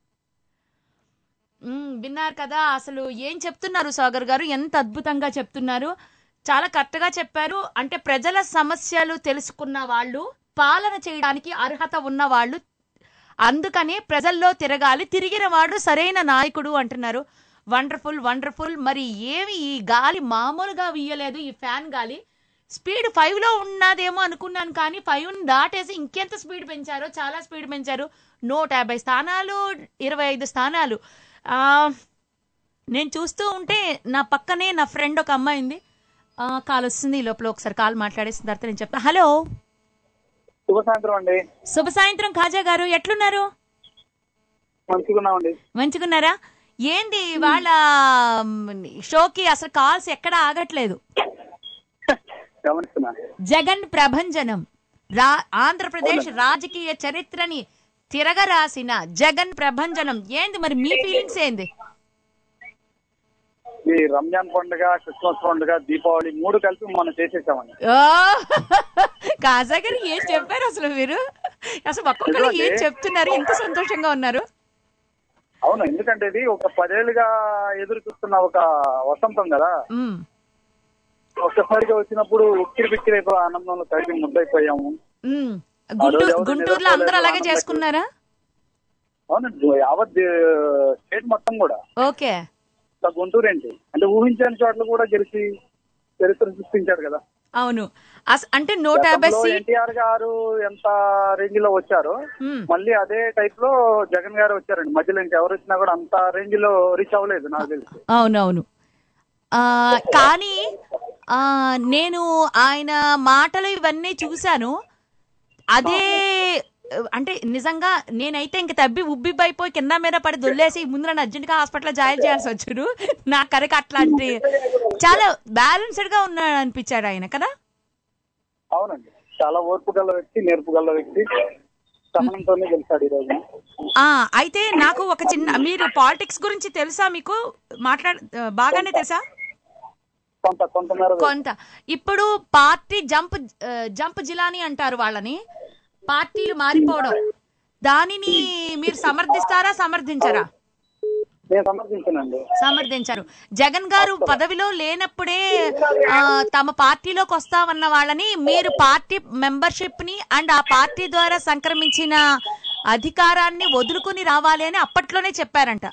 విన్నారు కదా అసలు ఏం చెప్తున్నారు సాగర్ గారు ఎంత అద్భుతంగా చెప్తున్నారు చాలా కరెక్ట్గా చెప్పారు అంటే ప్రజల సమస్యలు తెలుసుకున్న వాళ్ళు పాలన చేయడానికి అర్హత ఉన్న వాళ్ళు అందుకని ప్రజల్లో తిరగాలి తిరిగిన వాడు సరైన నాయకుడు అంటున్నారు వండర్ఫుల్ వండర్ఫుల్ మరి ఏమి ఈ గాలి మామూలుగా వీయలేదు ఈ ఫ్యాన్ గాలి స్పీడ్ ఫైవ్ లో ఉన్నదేమో అనుకున్నాను కానీ ఫైవ్ దాటేసి ఇంకెంత స్పీడ్ పెంచారో చాలా స్పీడ్ పెంచారు నూట యాభై స్థానాలు ఇరవై ఐదు స్థానాలు ఆ, నేను చూస్తూ ఉంటే నా పక్కనే నా ఫ్రెండ్ ఒక అమ్మాయి ఉంది ఆ, కాల్ వస్తుంది ఈ లోపల ఒకసారి కాల్ మాట్లాడేసిన తర్వాత నేను చెప్తా హలో శుభ సాయంత్రం అండి శుభ సాయంత్రం ఖాజా గారు ఎట్లున్నారు మంచిగున్నామండి మంచిగున్నారా ఏంది వాళ్ళ షోకి అసలు కాల్స్ ఎక్కడ ఆగట్లేదు గమనిస్తున్నా జగన్ ప్రభంజనం రా ఆంధ్రప్రదేశ్ రాజకీయ చరిత్రని తిరగరాసిన జగన్ ప్రభంజనం ఏంది మరి మీ ఫీలింగ్స్ ఏంది ఈ రంజాన్ పండుగ క్రిస్మస్ పండుగ దీపావళి మూడు కలిపి మనం చేసేసామండి ఓ కాజా గారు ఏం చెప్పారు అసలు మీరు అసలు ఒక్కొక్కరు ఏం చెప్తున్నారు ఇంత సంతోషంగా ఉన్నారు అవును ఎందుకంటే ఇది ఒక పదేళ్లుగా ఎదురు చూస్తున్న ఒక వసంతం కదా మ్మ్. ఒక్కసారిగా వచ్చినప్పుడు ఉక్కిరి బిక్కిరి అయిపోయి ఆనందంలో కలిపి ముద్దైపోయాము మ్మ్. ఆ రోజు గుంటూరు ఎవరు గుంటూరులో అందరూ అలాగే నిద్రపోలేదు, చేసుకున్నారా అవునండి యావత్ స్టేట్ మొత్తం కూడా ఓకే ఇంకా గుంటూరు ఏంటి అంటే ఊహించని చోట్ల కూడా గెలిచి చరిత్ర సృష్టించాడు కదా అవును అస- అంటే నూట యాభై సీట్ ఎన్టీఆర్ గారు ఎంత రేంజ్ లో వచ్చారో మ్మ్. మళ్ళీ అదే టైప్ లో జగన్ గారు వచ్చారండి మధ్యలో ఇంకెవరు వచ్చినా కూడా అంత రేంజ్ లో రీచ్ అవ్వలేదు నాకు తెలిసి అవునవును ఆ, కానీ ఆ, నేను ఆయన మాటలు ఇవన్నీ చూశాను అదే అంటే నిజంగా నేనైతే ఇంక తబ్బి ఉబ్బిబ్బైపోయి కింద మీద పడి దొల్లేసి ముందు నన్ను అర్జెంట్గా హాస్పిటల్లో జాయిన్ చేయాల్సి వచ్చారు నా కరెక్ట్ అట్లాంటి చాలా బ్యాలెన్స్డ్ గా ఉన్నాడు అనిపించాడు ఆయన కదా అవునండి చాలా ఓర్పు గల వ్యక్తి నేర్పు గల వ్యక్తి సహనంతోనే గెలిచాడు ఈ రోజు ఆ అయితే నాకు ఒక చిన్న మీరు పాలిటిక్స్ గురించి తెలుసా మీకు మాట్లాడ బాగానే తెలుసా కొంత కొంతమేర కొంత ఇప్పుడు పార్టీ జంప్ ఆ, జంప్ జిలాని అంటారు వాళ్ళని పార్టీలు మారిపోవడం దానిని మీరు సమర్థిస్తారా సమర్థించరా నేను సమర్థించానండి సమర్థించారు జగన్ గారు పదవిలో లేనప్పుడే ఆ, తమ పార్టీలోకి వస్తామన్న వాళ్ళని మీరు పార్టీ మెంబర్షిప్ ని అండ్ ఆ పార్టీ ద్వారా సంక్రమించిన అధికారాన్ని వదులుకుని రావాలి అని అప్పట్లోనే చెప్పారంట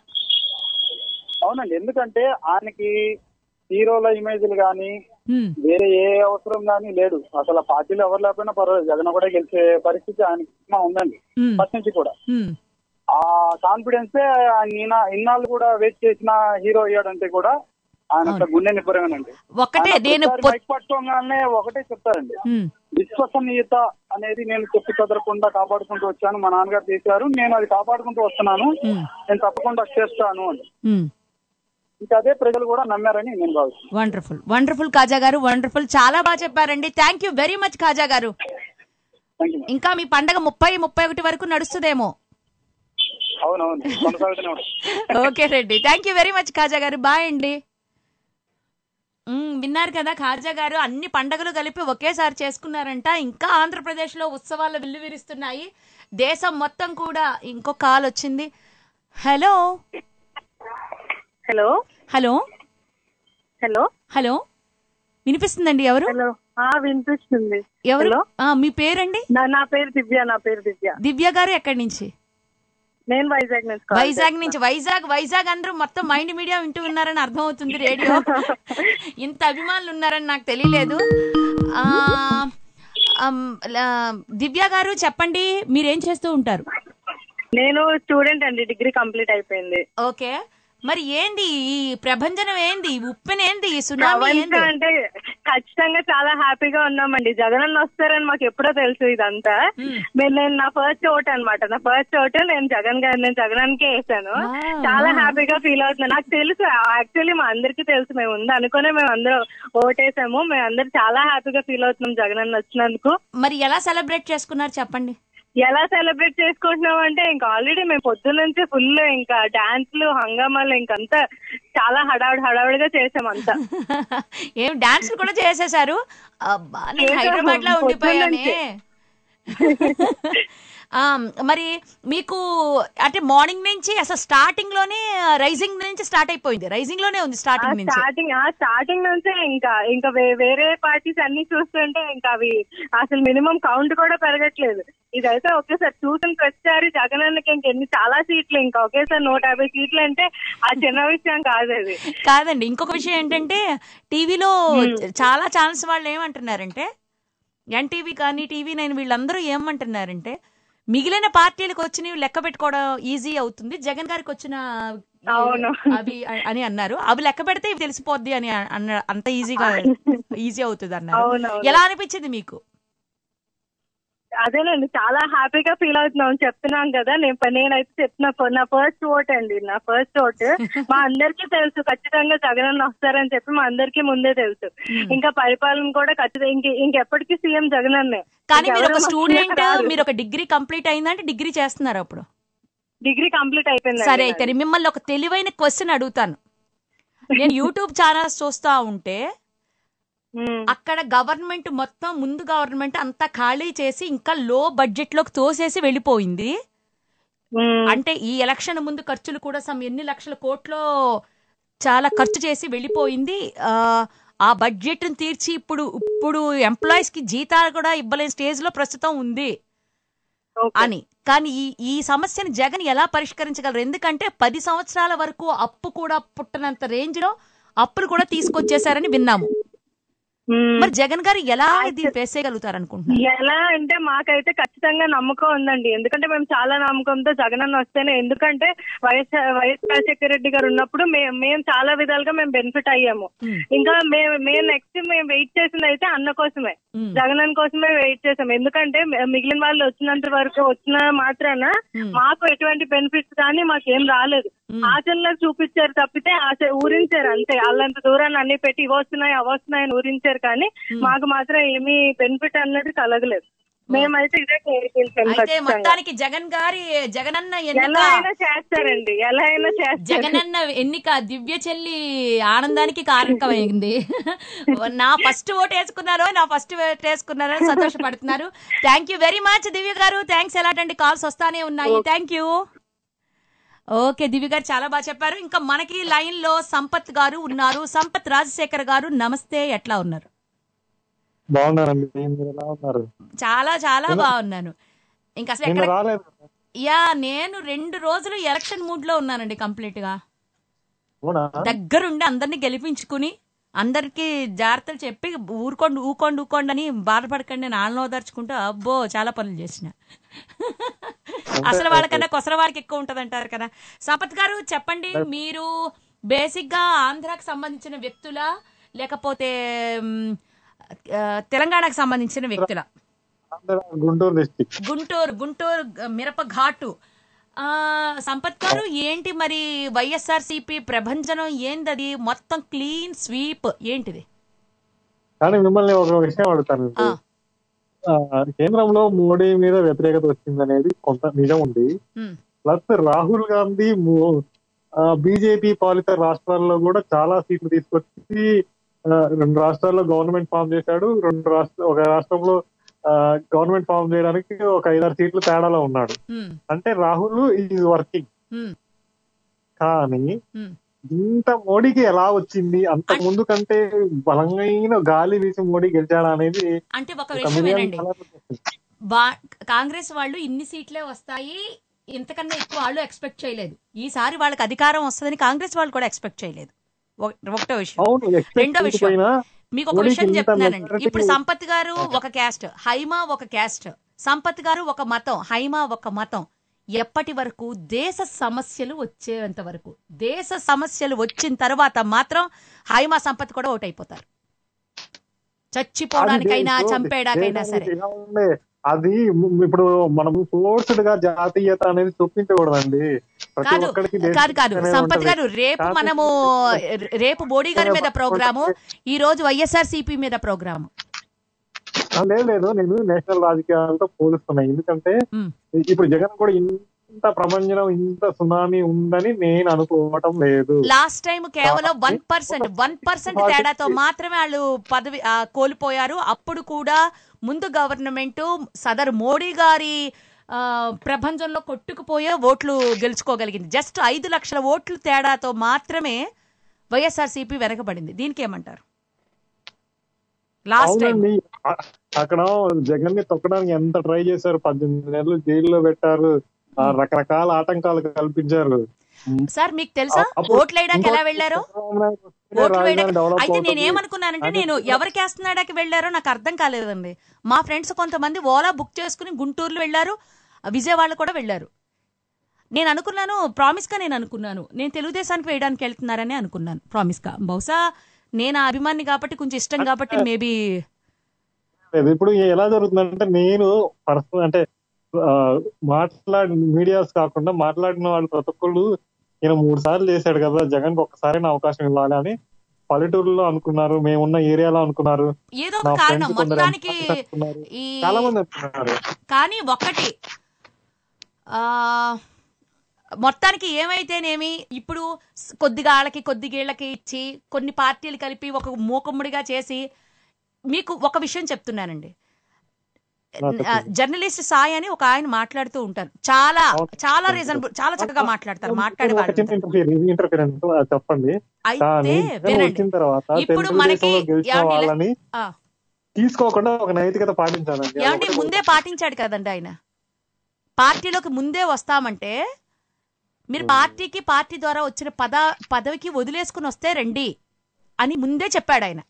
అవునండి ఎందుకంటే ఆయనకి హీరోల ఇమేజ్లు గాని హ్మ్. వేరే ఏ అవసరం గానీ లేడు అసలు ఆ పార్టీలో ఎవరు లేకపోయినా పర్వాలేదు జగన్ కూడా గెలిచే పరిస్థితి ఆయనకి ఉందండి హ్మ్. ఫస్ట్ నుంచి కూడా హ్మ్. ఆ కాన్ఫిడెన్సే ఆయన ఇన్నాళ్ళు కూడా వెయిట్ చేసిన హీరో అయ్యాడంటే కూడా ఆయన ఒక గుండె నిపురమేనండి ఒకటే ఆయన నేను ప్రతిసారి పొ- మైక్ పట్టుకోగానే ఒకటే చెప్తారండి హ్మ్. విశ్వసనీయత అనేది నేను చెప్పి చదరకుండా కాపాడుకుంటూ వచ్చాను మా నాన్నగారు చేశారు నేను అది కాపాడుకుంటూ వస్తున్నాను హ్మ్. నేను తప్పకుండా చేస్తాను అని హ్మ్. ఇంకా అదే ప్రజలు కూడా నమ్మారని నేను భావిస్తున్నాను వండర్ఫుల్ వండర్ఫుల్ కాజా గారు వండర్ఫుల్ చాలా బాగా చెప్పారండి thank you very much Kaja garu thank you ఇంకా మీ పండగ ముప్పై ముప్పై ఒకటి వరకు నడుస్తుందేమో అవునవును కొనసాగుతూనే ఉంటాం okay Reddy thank you very much Kaja garu bye అండి మ్మ్, విన్నారు కదా ఖాజా గారు అన్ని పండగలు కలిపి ఒకేసారి చేసుకున్నారంట ఇంకా ఆంధ్రప్రదేశ్లో ఉత్సవాలు విల్లువిరుస్తున్నాయి దేశం మొత్తం కూడా ఇంకో కాల్ వచ్చింది hello hello hello hello hello వినిపిస్తుందండి ఎవరు హలో ఆ వినిపిస్తుంది ఎవరు హలో ఆ, మీ పేరండి నా నా పేరు దివ్య నా పేరు దివ్య దివ్య గారు ఎక్కడి నుంచి నేను వైజాగ్ నుంచి call వైజాగ్ నుంచి వైజాగ్ వైజాగ్ అందరూ మొత్తం మైండ్ మీడియా వింటూ ఉన్నారని అర్థం అవుతుంది రేడియో ఇంత అభిమానులు ఉన్నారని నాకు తెలియలేదు ఆ, అమ్, లా- దివ్య గారు చెప్పండి మీరేం చేస్తూ ఉంటారు నేను స్టూడెంట్ అండి డిగ్రీ కంప్లీట్ అయిపోయింది ఓకే మరి ఏంది ఈ ప్రభంజనం ఏంది ఈ ఉప్పెన ఏంది ఈ సునామీ ఏంది ప్రపంచం అంటే ఖచ్చితంగా చాలా హ్యాపీగా ఉన్నామండి జగన్ అన్న వస్తారని మాకు ఎప్పుడో తెలుసు ఇదంతా నేను నేను నా ఫస్ట్ ఓట్ అన్నమాట నా ఫస్ట్ ఓట్ నేను జగన్ గారు నేను జగనానికే వేసాను చాలా హ్యాపీగా ఫీల్ అవుతున్నాను నాకు తెలుసు యాక్చువల్లీ మా అందరికీ తెలుసు మేము ఉంది అనుకునే మేము అందరూ ఓటేసాము మేము అందరూ చాలా హ్యాపీగా ఫీల్ అవుతున్నాం జగన్ అన్న వచ్చినందుకు మరి ఎలా సెలబ్రేట్ చేసుకున్నారు చెప్పండి ఎలా సెలబ్రేట్ చేసుకుంటున్నాం అంటే ఇంకా ఆల్రెడీ మేము పొద్దున్న నుంచి ఫుల్ ఇంకా డాన్స్లు హంగామాలు ఇంకంతా చాలా హడావుడి హడావుడిగా చేసాం అంతా ఏం డాన్స్ కూడా చేసేశారు అబ్బా నేను చేశాము, హైదరాబాద్ లో ఉండిపోయానే పొద్దున్నుంచే. ఆ, మరి మీకు అంటే మార్నింగ్ నుంచి అసలు స్టార్టింగ్ లోనే రైజింగ్ నుంచి స్టార్ట్ అయిపోయింది రైజింగ్ లోనే ఉంది స్టార్టింగ్ నుంచి స్టార్టింగ్ ఆ స్టార్టింగ్ నుంచే ఇంకా ఇంకా వే- వేరే పార్టీస్ అన్ని చూస్తుంటే ఇంకా అవి అసలు మినిమం కౌంట్ కూడా పెరగట్లేదు ఇదైతే ఒకేసారి చూసిన ప్రతిసారి జగన్ అన్నకి ఇంకెన్ని చాలా సీట్లు ఇంకా ఒకేసారి నూట యాభై సీట్లు అంటే ఆ చిన్న విషయం కాదు అది కాదండి ఇంకొక విషయం ఏంటంటే టీవీలో చాలా ఛానల్స్ వాళ్ళు ఏమంటున్నారంటే ఎన్టీవీ కానీ టీవీ నైన్ వీళ్ళందరూ ఏమంటున్నారంటే మిగిలిన పార్టీలకు వచ్చినవి లెక్క పెట్టుకోవడం ఈజీ అవుతుంది జగన్ గారికి వచ్చిన అవును. అవి అని అన్నారు అవి లెక్క పెడితే ఇవి తెలిసిపోద్ది అని అన్న అంత ఈజీగా ఈజీ అవుతుంది అన్నారు అవునవును. ఎలా అనిపించింది మీకు అదేనండి చాలా హ్యాపీగా ఫీల్ అవుతున్నాం చెప్తున్నాం కదా నేను నేనైతే చెప్తున్నా ఫ- నా ఫస్ట్ ఓట్ అండి నా ఫస్ట్ ఓట్ మా అందరికీ తెలుసు ఖచ్చితంగా జగనన్న వస్తారని చెప్పి మా అందరికీ ముందే తెలుసు ఇంకా పరిపాలన కూడా ఖచ్చితంగా ఇంక ఇంకెప్పటికీ సీఎం జగనన్నే కానీ మీరు ఒక ఇంకెవరు స్టూడెంట్ రారు. మీరు ఒక డిగ్రీ కంప్లీట్ అయిందంటే డిగ్రీ చేస్తున్నారు అప్పుడు డిగ్రీ కంప్లీట్ అయిపోయింది సరే అయితే మిమ్మల్ని ఒక తెలివైన క్వశ్చన్ అడుగుతాను నేను యూట్యూబ్ ఛానల్స్ చూస్తా ఉంటే అక్కడ గవర్నమెంట్ మొత్తం ముందు గవర్నమెంట్ అంతా ఖాళీ చేసి ఇంకా లో బడ్జెట్ లోకి తోసేసి వెళ్ళిపోయింది అంటే ఈ ఎలక్షన్ ముందు ఖర్చులు కూడా సమ్ ఎన్ని లక్షల కోట్లో చాలా ఖర్చు చేసి వెళ్ళిపోయింది ఆ, ఆ బడ్జెట్ తీర్చి ఇప్పుడు ఇప్పుడు ఎంప్లాయీస్ కి జీతాలు కూడా ఇవ్వలేని స్టేజ్ లో ప్రస్తుతం ఉంది అని కానీ ఈ ఈ సమస్యని జగన్ ఎలా పరిష్కరించగలరు ఎందుకంటే పది సంవత్సరాల వరకు అప్పు కూడా పుట్టనంత రేంజ్ లో అప్పులు కూడా తీసుకొచ్చేసారని విన్నాము మరి జగన్ గారు ఎలా ఇది ఫేస్ చేయగలుగుతారు అనుకుంటున్నారు ఎలా అంటే మాకైతే ఖచ్చితంగా నమ్మకం ఉందండి ఎందుకంటే మేము చాలా నమ్మకంతో జగనన్న వస్తేనే ఎందుకంటే వైఎస్ వైఎస్ రాజశేఖర రెడ్డి గారు ఉన్నప్పుడు మేము మేము చాలా విధాలుగా మేము బెనిఫిట్ అయ్యాము ఇంకా మేము మేము నెక్స్ట్ మేము వెయిట్ చేసింది అయితే అన్న కోసమే జగనన్న కోసమే వెయిట్ చేసాం ఎందుకంటే మి- మిగిలిన వాళ్ళు వచ్చినంత వరకు వచ్చిన మాత్రాన మాకు ఎటువంటి బెనిఫిట్స్ కానీ మాకేం రాలేదు ఆశల్లో చూపించారు తప్పితే ఆశ ఊరించారు అంతే వాళ్ళంత దూరాన్ని అన్ని పెట్టి ఇవి వస్తున్నాయి అవి వస్తున్నాయి అని ఊరించారు కానీ మాకు మాత్రం ఏమీ బెనిఫిట్ అన్నది కలగలేదు మేమైతే ఇదే కోరుకుంటాం అయితే ఖచ్చితంగా. మొత్తానికి జగన్ గారి జగనన్న ఎలా ఎన్నిక అయినా చేస్తారండి ఎలా అయినా చేస్తారు జగనన్న ఎన్నిక దివ్య చెల్లి ఆనందానికి కారణకమైంది నా ఫస్ట్ ఓట్ వేసుకున్నారో నా ఫస్ట్ ఓట్ వేసుకున్నారో అని సంతోషపడుతున్నారు thank you very much Divya garu thanks ఎలాంటి కాల్స్ వస్తానే ఉన్నాయి థ్యాంక్ యూ ఓకే దివ్య గారు చాలా బాగా చెప్పారు ఇంకా మనకి లైన్ లో సంపత్ గారు ఉన్నారు సంపత్ రాజశేఖర్ గారు నమస్తే ఎట్లా ఉన్నారు బాగున్నారండి మీరు ఎలా ఉన్నారు చాలా చాలా నిన్న- బాగున్నాను ఇంకా అసలు నిన్న ఎక్కడ రాలేదు యా నేను రెండు రోజులు ఎలక్షన్ మూడ్ లో ఉన్నానండి కంప్లీట్ గా అవునా దగ్గరుండి అందరినీ గెలిపించుకుని అందరికి జాగ్రత్తలు చెప్పి ఊరుకోండి ఊకోండి ఊకోండి అని బాధపడకండి అని ఆళ్ళను ఓదార్చుకుంటూ అబ్బో చాలా పనులు చేసిన అసలు వాళ్ళకన్నా కొసర వాళ్ళకి ఎక్కువ ఉంటది అంటారు కదా సంపత్ గారు చెప్పండి మీరు బేసిక్ గా ఆంధ్రాకి సంబంధించిన వ్యక్తులా లేకపోతే మ్, ఆ, తెలంగాణకు సంబంధించిన వ్యక్తుల ఆంధ్ర గుంటూరు డిస్టిక్ గుంటూరు గుంటూరు గ- మిరప ఘాటు ఆ, సంపత్ గారు ఏంటి మరి వైఎస్ఆర్ సిపి ప్రభంజనం ఏందది మొత్తం క్లీన్ స్వీప్ ఏంటిది కానీ మిమ్మల్ని ఒక విషయం అడుగుతాను ఆ, కేంద్రంలో మోడీ మీద వ్యతిరేకత వచ్చిందనేది కొంత నిజం ఉంది మ్, ప్లస్ రాహుల్ గాంధీ బీజేపీ పాలిత రాష్ట్రాల్లో కూడా చాలా సీట్లు తీసుకొచ్చి ఆ, రెండు రాష్ట్రాల్లో గవర్నమెంట్ ఫామ్ చేశాడు రెండు రాష్ట్ర ఒక రాష్ట్రంలో గవర్నమెంట్ ఫామ్ చేయడానికి ఒక ఐదారు సీట్లు తేడాలో ఉన్నాడు మ్, అంటే రాహుల్ ఈజ్ వర్కింగ్ మ్, కానీ మ్. ఇంత మోడీకి ఎలా వచ్చింది అంత ముందు కంటే బలమైన గాలి వీసి మోడీ గెలిచాడా అనేది అంటే ఒక ఒక విషయం మిలియన్ ఏనండి డాలర్ల question. బా కాంగ్రెస్ వాళ్ళు ఇన్ని సీట్లే వస్తాయి ఇంతకన్నా ఎక్కువ వాళ్ళు ఎక్స్పెక్ట్ చేయలేదు ఈసారి వాళ్ళకి అధికారం వస్తుందని కాంగ్రెస్ వాళ్ళు కూడా ఎక్స్పెక్ట్ చేయలేదు ఒక- ఒకటో విషయం అవును expect రెండో విషయం చేయకపోయినా మీకు ఒక మోడీకి విషయం ఇంత చెప్తున్నానండి majority- ఇప్పుడు సంపత్ గారు ఒక క్యాస్ట్ హైమా ఒక క్యాస్ట్ సంపత్ గారు ఒక మతం హైమా ఒక మతం ఎప్పటి వరకు దేశ సమస్యలు వచ్చేంత వరకు దేశ సమస్యలు వచ్చిన తర్వాత మాత్రం హైమా సంపత్ కూడా ఓటైపోతారు చచ్చిపోవడానికైనా అది దేశం- చంపేయడానికైనా సరే దేశానికి ఇలా ఉండే అది ము- ఇప్పుడు మనం ఫోర్స్డ్ గా జాతీయత అనేది చూపించకూడదండి ప్రతి కాదు ఒక్కడికి కాదు కాదు దేశభక్తి అనేది సంపత్ ఉంటది. గారు రేపు కాకపోతే మనము రేపు మోడీ గారి మీద ప్రోగ్రాము ఈ రోజు వైఎస్ఆర్ సిపి మీద ప్రోగ్రాము ఆ, లేదు లేదు నేను నేషనల్ రాజకీయాలతో పోలుస్తున్నా ఎందుకంటే ఇప్పుడు జగన్ కూడా ఇంత ప్రపంచం ఇంత సునామీ ఉందని నేను అనుకోవటం లేదు లాస్ట్ టైం కేవలం వన్ పర్సెంట్ వన్ పర్సెంట్ తేడాతో మాత్రమే వాళ్ళు పదవి ఆ, కోల్పోయారు అప్పుడు కూడా ముందు గవర్నమెంట్ సదరు మోడీ గారి ఆ, ప్రపంచంలో కొట్టుకుపోయే ఓట్లు గెలుచుకోగలిగింది జస్ట్ ఐదు లక్షల ఓట్లు తేడాతో మాత్రమే వైఎస్ఆర్సీపీ వెనకబడింది దీనికి ఏమంటారు లాస్ట్ టైం అవునండి అ- అక్కడ జగన్ ని తొక్కడానికి ఎంత ట్రై చేశారు పద్దెనిమిది నెలలు జైల్లో పెట్టారు ఆ, రకరకాల ఆటంకాలు కల్పించారు సార్ మీకు తెలుసా అప్పుడు ఓట్లు వేయడానికి ఎలా వెళ్ళారు ఓట్లు రాజధాని వేయడానికి డెవలప్ అయితే అవుతుంది. నేను ఏమనుకున్నానంటే అది- నేను ఎవరికి వేస్తున్నాడాకి వెళ్ళారో నాకు అర్థం కాలేదండి మా ఫ్రెండ్స్ కొంతమంది ఓలా బుక్ చేసుకుని గుంటూరులో వెళ్ళారు విజయవాడ కూడా వెళ్ళారు నేను అనుకున్నాను ప్రామిస్ గా నేను అనుకున్నాను నేను తెలుగుదేశానికి వేయడానికి వెళ్తున్నారని అనుకున్నాను ప్రామిస్ గా బహుశా నేను ఆ అభిమాని కాబట్టి కొంచెం ఇష్టం కాబట్టి మేబీ లేదు ఇప్పుడు ఎలా జరుగుతుందంటే నేను పర్సనల్ అంటే ఆ, మాట్లాడి మీడియాస్ కాకుండా మాట్లాడిన వాళ్ళు ప్రతి ఒక్కళ్ళు ఈయన మూడు సార్లు చేశాడు కదా జగన్ కి ఒక్కసారి అవకాశం ఇవ్వాలి అని పల్లెటూరులో అనుకున్నారు మేమున్న ఏరియాలో అనుకున్నారు ఏదో నా ఒక కారణం friends కొందరు మొత్తానికి ఎంపీస్ అనుకున్నారు. ఈ చాలా మంది అనుకున్నారు కానీ ఒక్కటి ఆ మొత్తానికి ఏమైతేనేమి ఇప్పుడు స్- కొద్దిగా వాళ్ళకి కొద్దిగేళ్లకి ఇచ్చి కొన్ని పార్టీలు కలిపి ఒక మూకుమ్మడిగా చేసి మీకు ఒక విషయం చెప్తున్నానండి ఆ, జర్నలిస్ట్ సాయి అని ఒక ఆయన మాట్లాడుతూ ఉంటారు చాలా చాలా రీజనబుల్ చాలా చక్కగా మాట్లాడతారు మాట్లాడే ఒక వాళ్ళు చిన్న ఇంటర్ఫియర్ ఇంటర్ఫిరెన్స్ చెప్పండి అయితే కానీ జగన్ వినండి. వచ్చిన తర్వాత ఇప్పుడు తెలుగుదేశంలో మనకి గెలిచిన ఏమండి ఇలా- వాళ్ళని ఆ, తీసుకోకుండా ఒక నైతికత పాటించాలండి అది ఏమండి ఒకటే ముందే పాటించాడు కదండి ఆయన పార్టీలోకి ముందే వస్తామంటే మీరు పార్టీకి పార్టీ ద్వారా వచ్చిన పద పదవికి వదిలేసుకుని వస్తే రండి అని ముందే చెప్పాడు ఆయన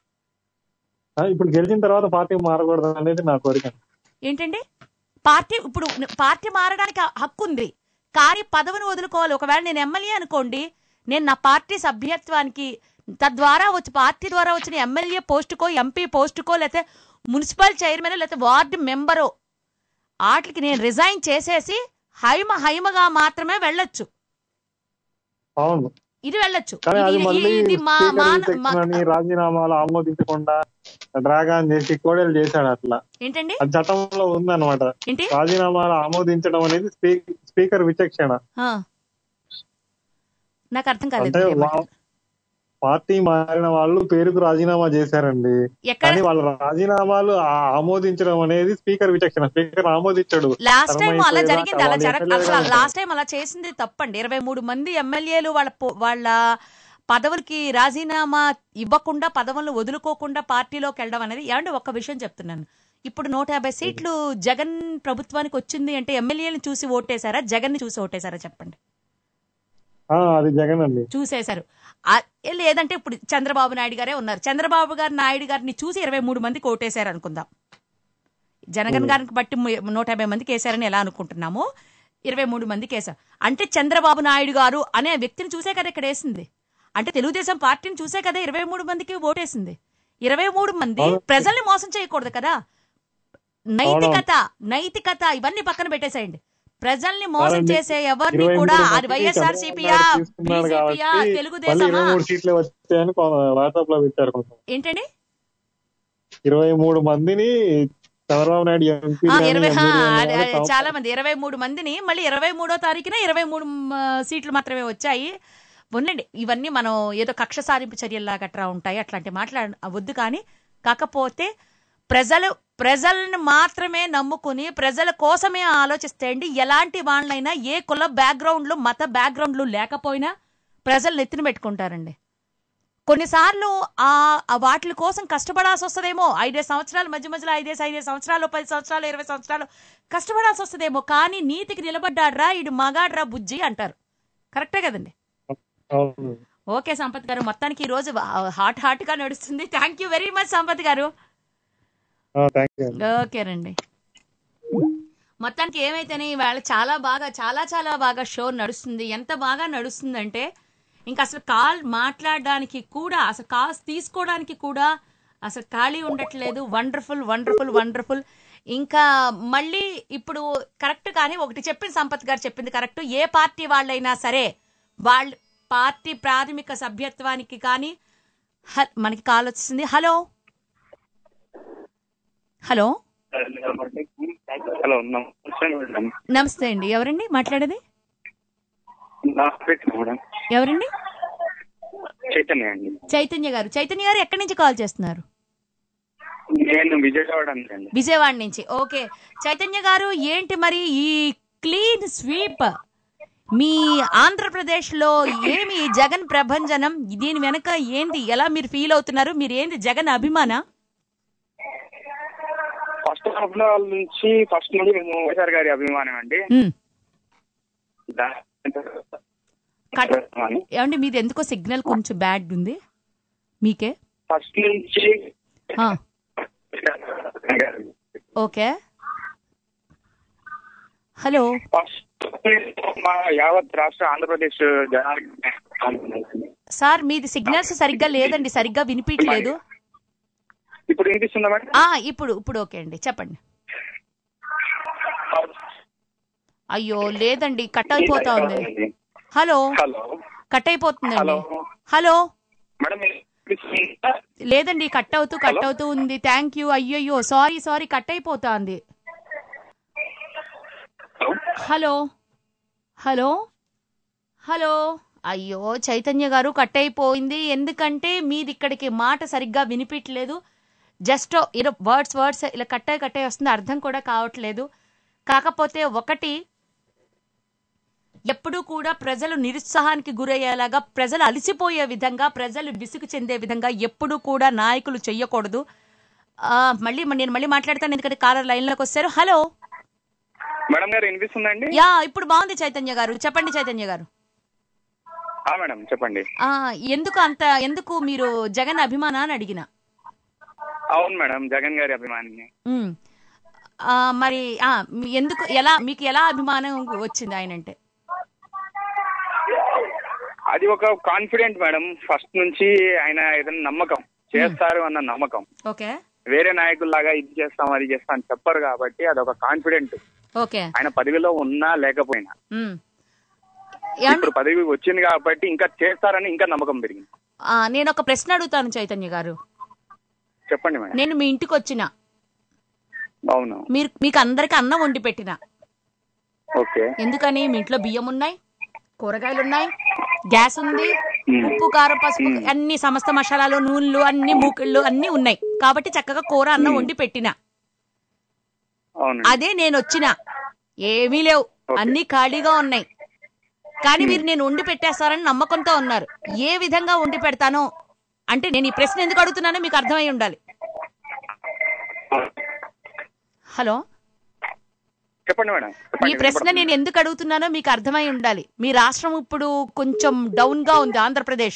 ఆ, ఇప్పుడు గెలిచిన తర్వాత పార్టీ మారకూడదు అనేది నా కోరిక ఏంటండి పార్టీ ఇప్పుడు పార్టీ మారడానికి హ- హక్కు ఉంది కానీ పదవిని వదులుకోవాలి ఒకవేళ నేను ఎమ్మెల్యే అనుకోండి నేను నా పార్టీ సభ్యత్వానికి తద్వారా వచ్చి పార్టీ ద్వారా వచ్చిన ఎమ్మెల్యే పోస్టుకో ఎంపీ పోస్టుకో లేకపోతే మున్సిపల్ చైర్మన్ లేకపోతే వార్డు మెంబరో వాటికి నేను రిజైన్ చేసేసి హైమ హైమగా మాత్రమే వెళ్ళొచ్చు అవును ఇది వెళ్ళొచ్చు కానీ అది ఇది- మళ్ళీ ఇది మా స్పీకర్ మాన రిజెక్షన్ అని రాజీనామాలు ఆమోదించకుండా డ్రాగాన్ చేసి కోడలు చేశాడు అట్లా ఏంటండి అది చట్టంలో ఉందన్నమాట ఏంటి రాజీనామాలు ఆమోదించడం అనేది స్పీ- స్పీకర్ విచక్షణ ఆ. నాకు అర్థం కాలేదు అంటే మీరు ఏమంటారు. వా- పార్టీ మారిన వాళ్ళు పేరుకు రాజీనామా చేశారండి ఎక్కడ కానీ వాళ్ళ రాజీనామాలు ఆ- ఆమోదించడం అనేది స్పీకర్ విచక్షణ స్పీకర్ ఆమోదించాడు లాస్ట్ టైం టర్మ్ అలా అయిపోయేదాకా జరిగింది అలా వాళ్ళు జరగ ఎమ్మెల్యేలుగా అసలు ఉంటారు. లాస్ట్ టైం అలా చేసింది తప్పండి ఇరవై మూడు మంది ఎమ్మెల్యేలు వాళ్ళ పో- వాళ్ళ పదవులకి రాజీనామా ఇవ్వకుండా పదవులను వదులుకోకుండా పార్టీలోకి వెళ్ళడం అనేది ఏమంటే ఒక్క విషయం చెప్తున్నాను ఇప్పుడు నూట యాభై సీట్లు జగన్ ప్రభుత్వానికి వచ్చింది అంటే ఎమ్మెల్యేని చూసి ఓటేశారా జగన్ ని చూసి ఓటేశారా చెప్పండి ఆ, అది జగన్ అండి చూసేశారు ఆ, లేదంటే ఇప్పుడు చంద్రబాబు నాయుడు గారే ఉన్నారు చంద్రబాబు గారు నాయుడు గారిని చూసి ఇరవై మూడు మంది కోటేశారు అనుకుందాం జనగన్ గారికి బట్టి ము- నూట యాభై మందికి వేశారని ఎలా అనుకుంటున్నాము ఇరవై మూడు మందికి వేశారు అంటే చంద్రబాబు నాయుడు గారు అనే వ్యక్తిని చూసే కదా ఇక్కడ వేసింది అంటే తెలుగుదేశం పార్టీని చూసే కదా ఇరవై మూడు మందికి ఓటేసింది ఇరవై మూడు మంది ప్రజల్ని మోసం చేయకూడదు కదా నైతికత నైతికత ఇవన్నీ పక్కన పెట్టేసేయండి ప్రజల్ని మోసం కాదండి. చేసే ఎవరిని ఇరవై కూడా మూడు అది మందికి వైఎస్ఆర్ చంద్రబాబు సిపియా నాయుడు తీసుకున్నాడు బీజేపీయా కాబట్టి మళ్ళీ తెలుగుదేశమా ఇరవై మూడు సీట్లే వచ్చాయని వాట్సాప్ లో పెట్టారు కొంచెం ఏంటండి ఇరవై మూడు మందిని చంద్రబాబు నాయుడు ఎంపీ ఆ, ఇరవై హా, అదే, అదే, చాలా మంది ఇరవై మూడు మందిని మళ్ళీ ఇరవై మూడో తారీఖున ఇరవై మూడు మ, సీట్లు మాత్రమే వచ్చాయి ఉండండి ఇవన్నీ మనం ఏదో కక్ష సారింపు చర్యల్లాగా అట్లా ఉంటాయి అట్లాంటి మాట్లాడ వద్దు కానీ కాకపోతే ప్రజలు ప్రజల్ని మాత్రమే నమ్ముకుని ప్రజల కోసమే ఆలోచిస్తే అండి ఎలాంటి వాళ్ళైనా ఏ కుల బ్యాక్గ్రౌండ్లు మత బ్యాక్గ్రౌండ్లు లేకపోయినా ప్రజలు నెత్తిన పెట్టుకుంటారండి కొన్నిసార్లు ఆ ఆ వాటి కోసం కష్టపడాల్సి వస్తుందేమో ఐదేసి సంవత్సరాలు మధ్య మధ్యలో ఐదేసి ఐదేసి సంవత్సరాలు పది సంవత్సరాలు ఇరవై సంవత్సరాలు కష్టపడాల్సి వస్తుందేమో కానీ నీతికి నిలబడ్డాడ్రా ఇడు మగాడ్రా బుజ్జి అంటారు కరెక్టే కదండి అవును ఓకే సంపత్ గారు మొత్తానికి ఈ రోజు హాట్ హాట్ గా నడుస్తుంది thank you very much Sampath garu thank you ఓకేనండి మొత్తానికి ఏమైతేనే ఇవాళ చాలా బాగా చాలా చాలా బాగా షో నడుస్తుంది ఎంత బాగా నడుస్తుందంటే ఇంకా అసలు కాల్ మాట్లాడడానికి కూడా అసలు కాల్స్ తీసుకోవడానికి కూడా అసలు ఖాళీ ఉండట్లేదు వండర్ఫుల్ వండర్ఫుల్ వండర్ఫుల్ ఇంకా మళ్ళీ ఇప్పుడు కరెక్ట్ కానీ ఒకటి చెప్పింది సంపత్ గారు చెప్పింది కరెక్ట్ ఏ పార్టీ వాళ్ళైనా సరే వాళ్ళ పార్టీ ప్రాథమిక సభ్యత్వానికి కానీ హ- మనకి కాల్ వచ్చింది హలో హలో హలో నమస్తే మేడం నమస్తే అండి ఎవరండి మాట్లాడేది నా పేరు మేడం ఎవరండి చైతన్య అండి చైతన్య గారు చైతన్య గారు ఎక్కడి నుంచి కాల్ చేస్తున్నారు నేను విజయవాడ అండి విజయవాడ నుంచి ఓకే చైతన్య గారు ఏంటి మరి ఈ క్లీన్ స్వీప్ మీ ఆంధ్రప్రదేశ్ లో ఏమి ఈ జగన్ ప్రభంజనం దీని వెనక ఏంది ఎలా మీరు ఫీల్ అవుతున్నారు మీరు ఏంది జగన్ అభిమాన ఫస్ట్ హాఫ్ లో నుంచి ఫస్ట్ నుండి మేము వైఎస్ఆర్ గారి అభిమానం అండి దా- ఏమండి మీది ఎందుకో సిగ్నల్ కొంచెం బ్యాడ్ ఉంది మీకే ఫస్ట్ నుంచి ఆ, ఓకే హలో ఫస్ట్ మా యావత్ రాష్ట్ర ఆంధ్రప్రదేశ్ జనాలకి సార్ మీది సిగ్నల్స్ సరిగ్గా లేదండి సరిగ్గా వినిపించలేదు ఇప్పుడు వినిపిస్తుందా మేడం ఆ ఇప్పుడు ఇప్పుడు ఓకే అండి చెప్పండి అయ్యో లేదండి కట్ అయిపోతా ఉంది హలో హలో కట్ అయిపోతుందండి హలో హలో మేడం వినిపిస్తుందా? లేదండి కట్ అవుతూ కట్ అవుతూ ఉంది థ్యాంక్ యూ అయ్యయ్యో సారీ సారీ కట్ అయిపోతాంది హలో హలో హలో అయ్యో చైతన్య గారు కట్ అయిపోయింది ఎందుకంటే మీది ఇక్కడికి మాట సరిగ్గా వినిపించలేదు జస్ట్ ఇలా వర్డ్స్ వర్డ్స్ ఇలా కట్టాయి కట్టాయి వస్తుంది అర్థం కూడా కావట్లేదు కాకపోతే ఒకటి ఎప్పుడూ కూడా ప్రజలు నిరుత్సాహానికి గురయ్యేలాగా ప్రజలు అలసిపోయే విధంగా ప్రజలు విసుగు చెందే విధంగా ఎప్పుడూ కూడా నాయకులు చెయ్యకూడదు ఆ, మళ్ళీ నేను మళ్ళీ మాట్లాడతాను ఎందుకంటే కాలర్ లైన్లోకి వస్తారు హలో మేడం గారు వినిపిస్తుందండి యా ఇప్పుడు బాగుంది చైతన్య గారు చెప్పండి చైతన్య గారు ఆ మేడం చెప్పండి ఆ ఎందుకు అంత ఎందుకు మీరు జగన్ అభిమాన అని అడిగిన అవును మేడం జగన్ గారి అభిమాని ఉమ్. ఆ, మరి ఆ, మీ- ఎందుకు ఎలా మీకు ఎలా అభిమానం వచ్చింది ఆయన అంటే అది ఒక కాన్ఫిడెంట్ మేడం ఫస్ట్ నుంచి ఆయన ఏదైనా నమ్మకం చేస్తారు అన్న నమ్మకం ఓకే వేరే నాయకుల్లాగా ఇది చేస్తాం అది చేస్తాం అని చెప్పరు కాబట్టి అదొక కాన్ఫిడెంట్ ఓకే ఆయన పదవిలో ఉన్నా లేకపోయినా ఉమ్. ఇప్పుడు పదవి వచ్చింది కాబట్టి ఇంకా చేస్తారని ఇంకా నమ్మకం పెరిగింది ఆ, నేను ఒక ప్రశ్న అడుగుతాను చైతన్య గారు చెప్పండి మేడం నేను మీ ఇంటికి వచ్చిన అవును మీరు మీకు అందరికి అన్నం వండి పెట్టిన ఓకే ఎందుకని మీ ఇంట్లో బియ్యం ఉన్నాయి కూరగాయలు ఉన్నాయి గ్యాస్ ఉంది ఉప్పు కారం పసుపు అన్ని సమస్త మసాలాలు నూనెలు అన్ని మూకిళ్ళు అన్ని ఉన్నాయి కాబట్టి చక్కగా కూర అన్నం వండి పెట్టిన అవును అదే నేను వచ్చిన ఏమీ లేవు అన్ని ఖాళీగా ఉన్నాయి కానీ మీరు నేను వండి పెట్టేస్తారని నమ్మకంతో ఉన్నారు ఏ విధంగా వండి పెడతానో అంటే నేను ఈ ప్రశ్న ఎందుకు అడుగుతున్నానో మీకు అర్థమై ఉండాలి హలో చెప్పండి మేడం ఈ ప్రశ్న నేను ఎందుకు అడుగుతున్నానో మీకు అర్థమై ఉండాలి మీ రాష్ట్రం ఇప్పుడు కొంచెం డౌన్ గా ఉంది ఆంధ్రప్రదేశ్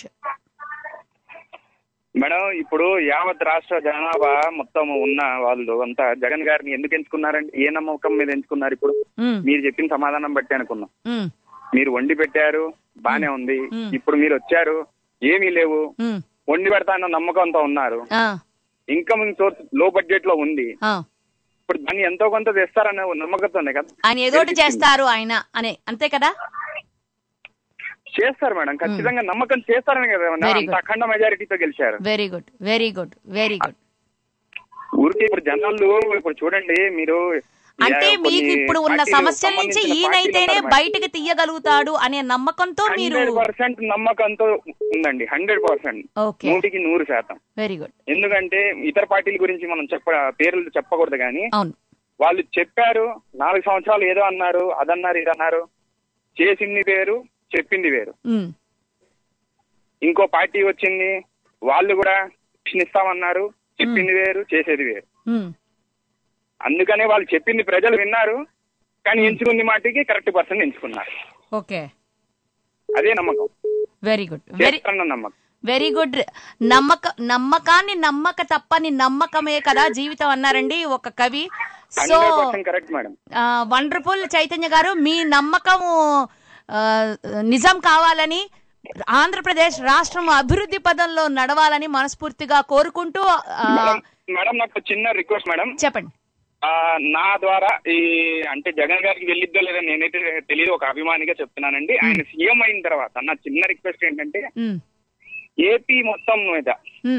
మేడం ఇప్పుడు యావత్ రాష్ట్ర జనాభా మొత్తం ఉన్న వాళ్ళు అంతా జగన్ గారిని ఎందుకు ఎంచుకున్నారండి ఏ నమ్మకం మీద ఎంచుకున్నారు ఇప్పుడు ఉమ్, మీరు చెప్పిన సమాధానం బట్టి అనుకున్నాం ఉమ్, మీరు వండి పెట్టారు బానే ఉంది ఇప్పుడు మీరు వచ్చారు ఏమీ లేవు ఉమ్, వండి పెడతాన్న నమ్మకంతో ఉన్నారు ఆ, ఇన్కమింగ్ సోర్స్ లో బడ్జెట్ లో ఉంది ఆ. ఇప్పుడు దాన్ని ఎంతో కొంత తెస్తారనే నమ్మకంతోనే కదా ఆయన ఏదో ఒకటి చేస్తారు ఆయన అనే అంతే కదా చేస్తారు మేడం ఖచ్చితంగా నమ్మకం చేస్తారని కదా Very అంత good. అఖండ మెజారిటీతో గెలిచారు very good very good very good ఊరికి ఇప్పుడు జనాలు ఇప్పుడు చూడండి మీరు అంటే యా- మీకు కొన్ని ఇప్పుడు ఉన్న పార్టీలు సమస్యల నుంచి సంబంధించిన ఈయనైతేనే పార్టీలు ఉన్నారు బయటకు తీయగలుగుతాడు అనే నమ్మకంతో మీరు హండ్రెడ్ పర్సెంట్ నమ్మకంతో ఉందండి హండ్రెడ్ పర్సెంట్ ఓకే నూటికి నూరు శాతం వెరీ గుడ్ ఎందుకంటే ఇతర పార్టీల గురించి మనం చెప్ప పేర్లు చెప్పకూడదు కానీ అవును వాళ్ళు చెప్పారు నాలుగు సంవత్సరాలు ఏదో అన్నారు అదన్నారు ఇదన్నారు చేసింది వేరు చెప్పింది వేరు ఉమ్, ఇంకో పార్టీ వచ్చింది వాళ్ళు కూడా పెన్షన్ ఇస్తామన్నారు చెప్పింది వేరు చేసేది వేరు ఉమ్, అందుకనే వాళ్ళు చెప్పింది ప్రజలు విన్నారు కానీ ఎంచుకుంది మాటికి కరెక్ట్ పర్సన్ ఎంచుకున్నారు ఓకే అదే నమ్మకం వెరీ గుడ్ వెరీ చేస్తారన్న నమ్మకం వెరీ గుడ్ నమ్మక నమ్మకాన్ని నమ్మక తప్పని నమ్మకమే కదా జీవితం అన్నారండి ఒక కవి so hundred percent correct madam wonderful Chaitanya garu మీ నమ్మకం ఆ, నిజం కావాలని ఆంధ్రప్రదేశ్ రాష్ట్రం అభివృద్ధి పదంలో నడవాలని మనస్ఫూర్తిగా కోరుకుంటూ ఆ, మేడం మేడం నాకు చిన్న రిక్వెస్ట్ మేడం చెప్పండి ఆ, నా ద్వారా ఈ అంటే జగన్ గారికి వెళ్ళిద్దో లేదో నేనైతే తెలియదు ఒక అభిమానిగా చెప్తున్నానండి ఆయన సీఎం అయిన తర్వాత నా చిన్న రిక్వెస్ట్ ఏంటంటే ఉమ్, ఏపీ మొత్తం మీద ఉమ్,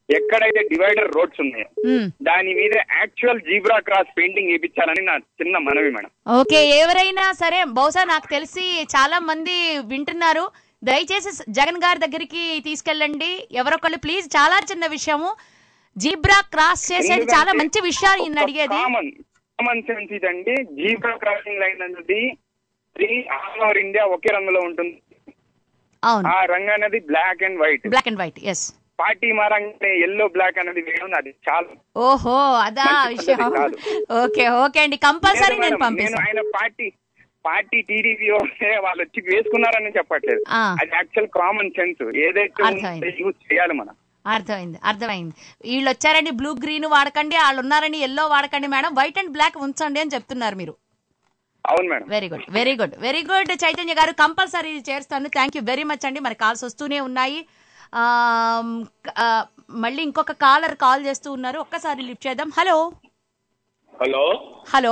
ఎక్కడైతే డివైడర్ రోడ్స్ ఉన్నాయో మ్మ్. దాని మీద యాక్చువల్ జీబ్రా క్రాస్ పెయింటింగ్ వేయించాలని నా చిన్న మనవి మేడం ఓకే ఎవరైనా సరే బహుశా నాకు తెలిసి చాలా మంది వింటున్నారు దయచేసి స- జగన్ గారి దగ్గరికి తీసుకెళ్ళండి ఎవరొకళ్ళు ప్లీజ్ చాలా చిన్న విషయము జీబ్రా క్రాస్ చేసేది చాలా మంచి విషయాలు ఈయన అడిగేది కామన్ కామన్ సెన్స్ ఇదండి జీబ్రా క్రాసింగ్ లైన్ అనేది ఇది ఆల్ ఓవర్ ఇండియా ఒకే రంగులో ఉంటుంది అవును ఆ రంగు అనేది black and white black and white yes party మారంగానే ఎల్లో బ్లాక్ అనేది వేయడం అది చాలా ఓహో అదా మంచి విషయం పద్ధతి కాదు. ఓకే ఓకే అండి కంపల్సరీ లేదు నేను మేడం, నేను పంపిస్తాను ఆయన పార్టీ పార్టీ టీడీపీ వాళ్ళు వచ్చి వేసుకున్నారని చెప్పట్లేదు ఆ. అది యాక్చువల్ కామన్ సెన్స్ ఏదైతే అర్థమైంది. యూజ్ చేయాలి మనం అర్థమైంది అర్థమైంది వీళ్ళు వచ్చారండి బ్లూ గ్రీన్ వాడకండి వాళ్ళు ఉన్నారని ఎల్లో వాడకండి మేడం వైట్ అండ్ బ్లాక్ ఉంచండి అని చెప్తున్నారు మీరు అవును madam very good very good very good Chaitanya garu compulsory చేస్తాను థ్యాంక్ యూ వెరీ మచ్ అండి మరి కాల్స్ వస్తూనే ఉన్నాయి ఆమ్, ఆ, మళ్ళీ ఇంకొక కాలర్ కాల్ చేస్తూ ఉన్నారు ఒక్కసారి లిఫ్ట్ చేద్దాం హలో హలో హలో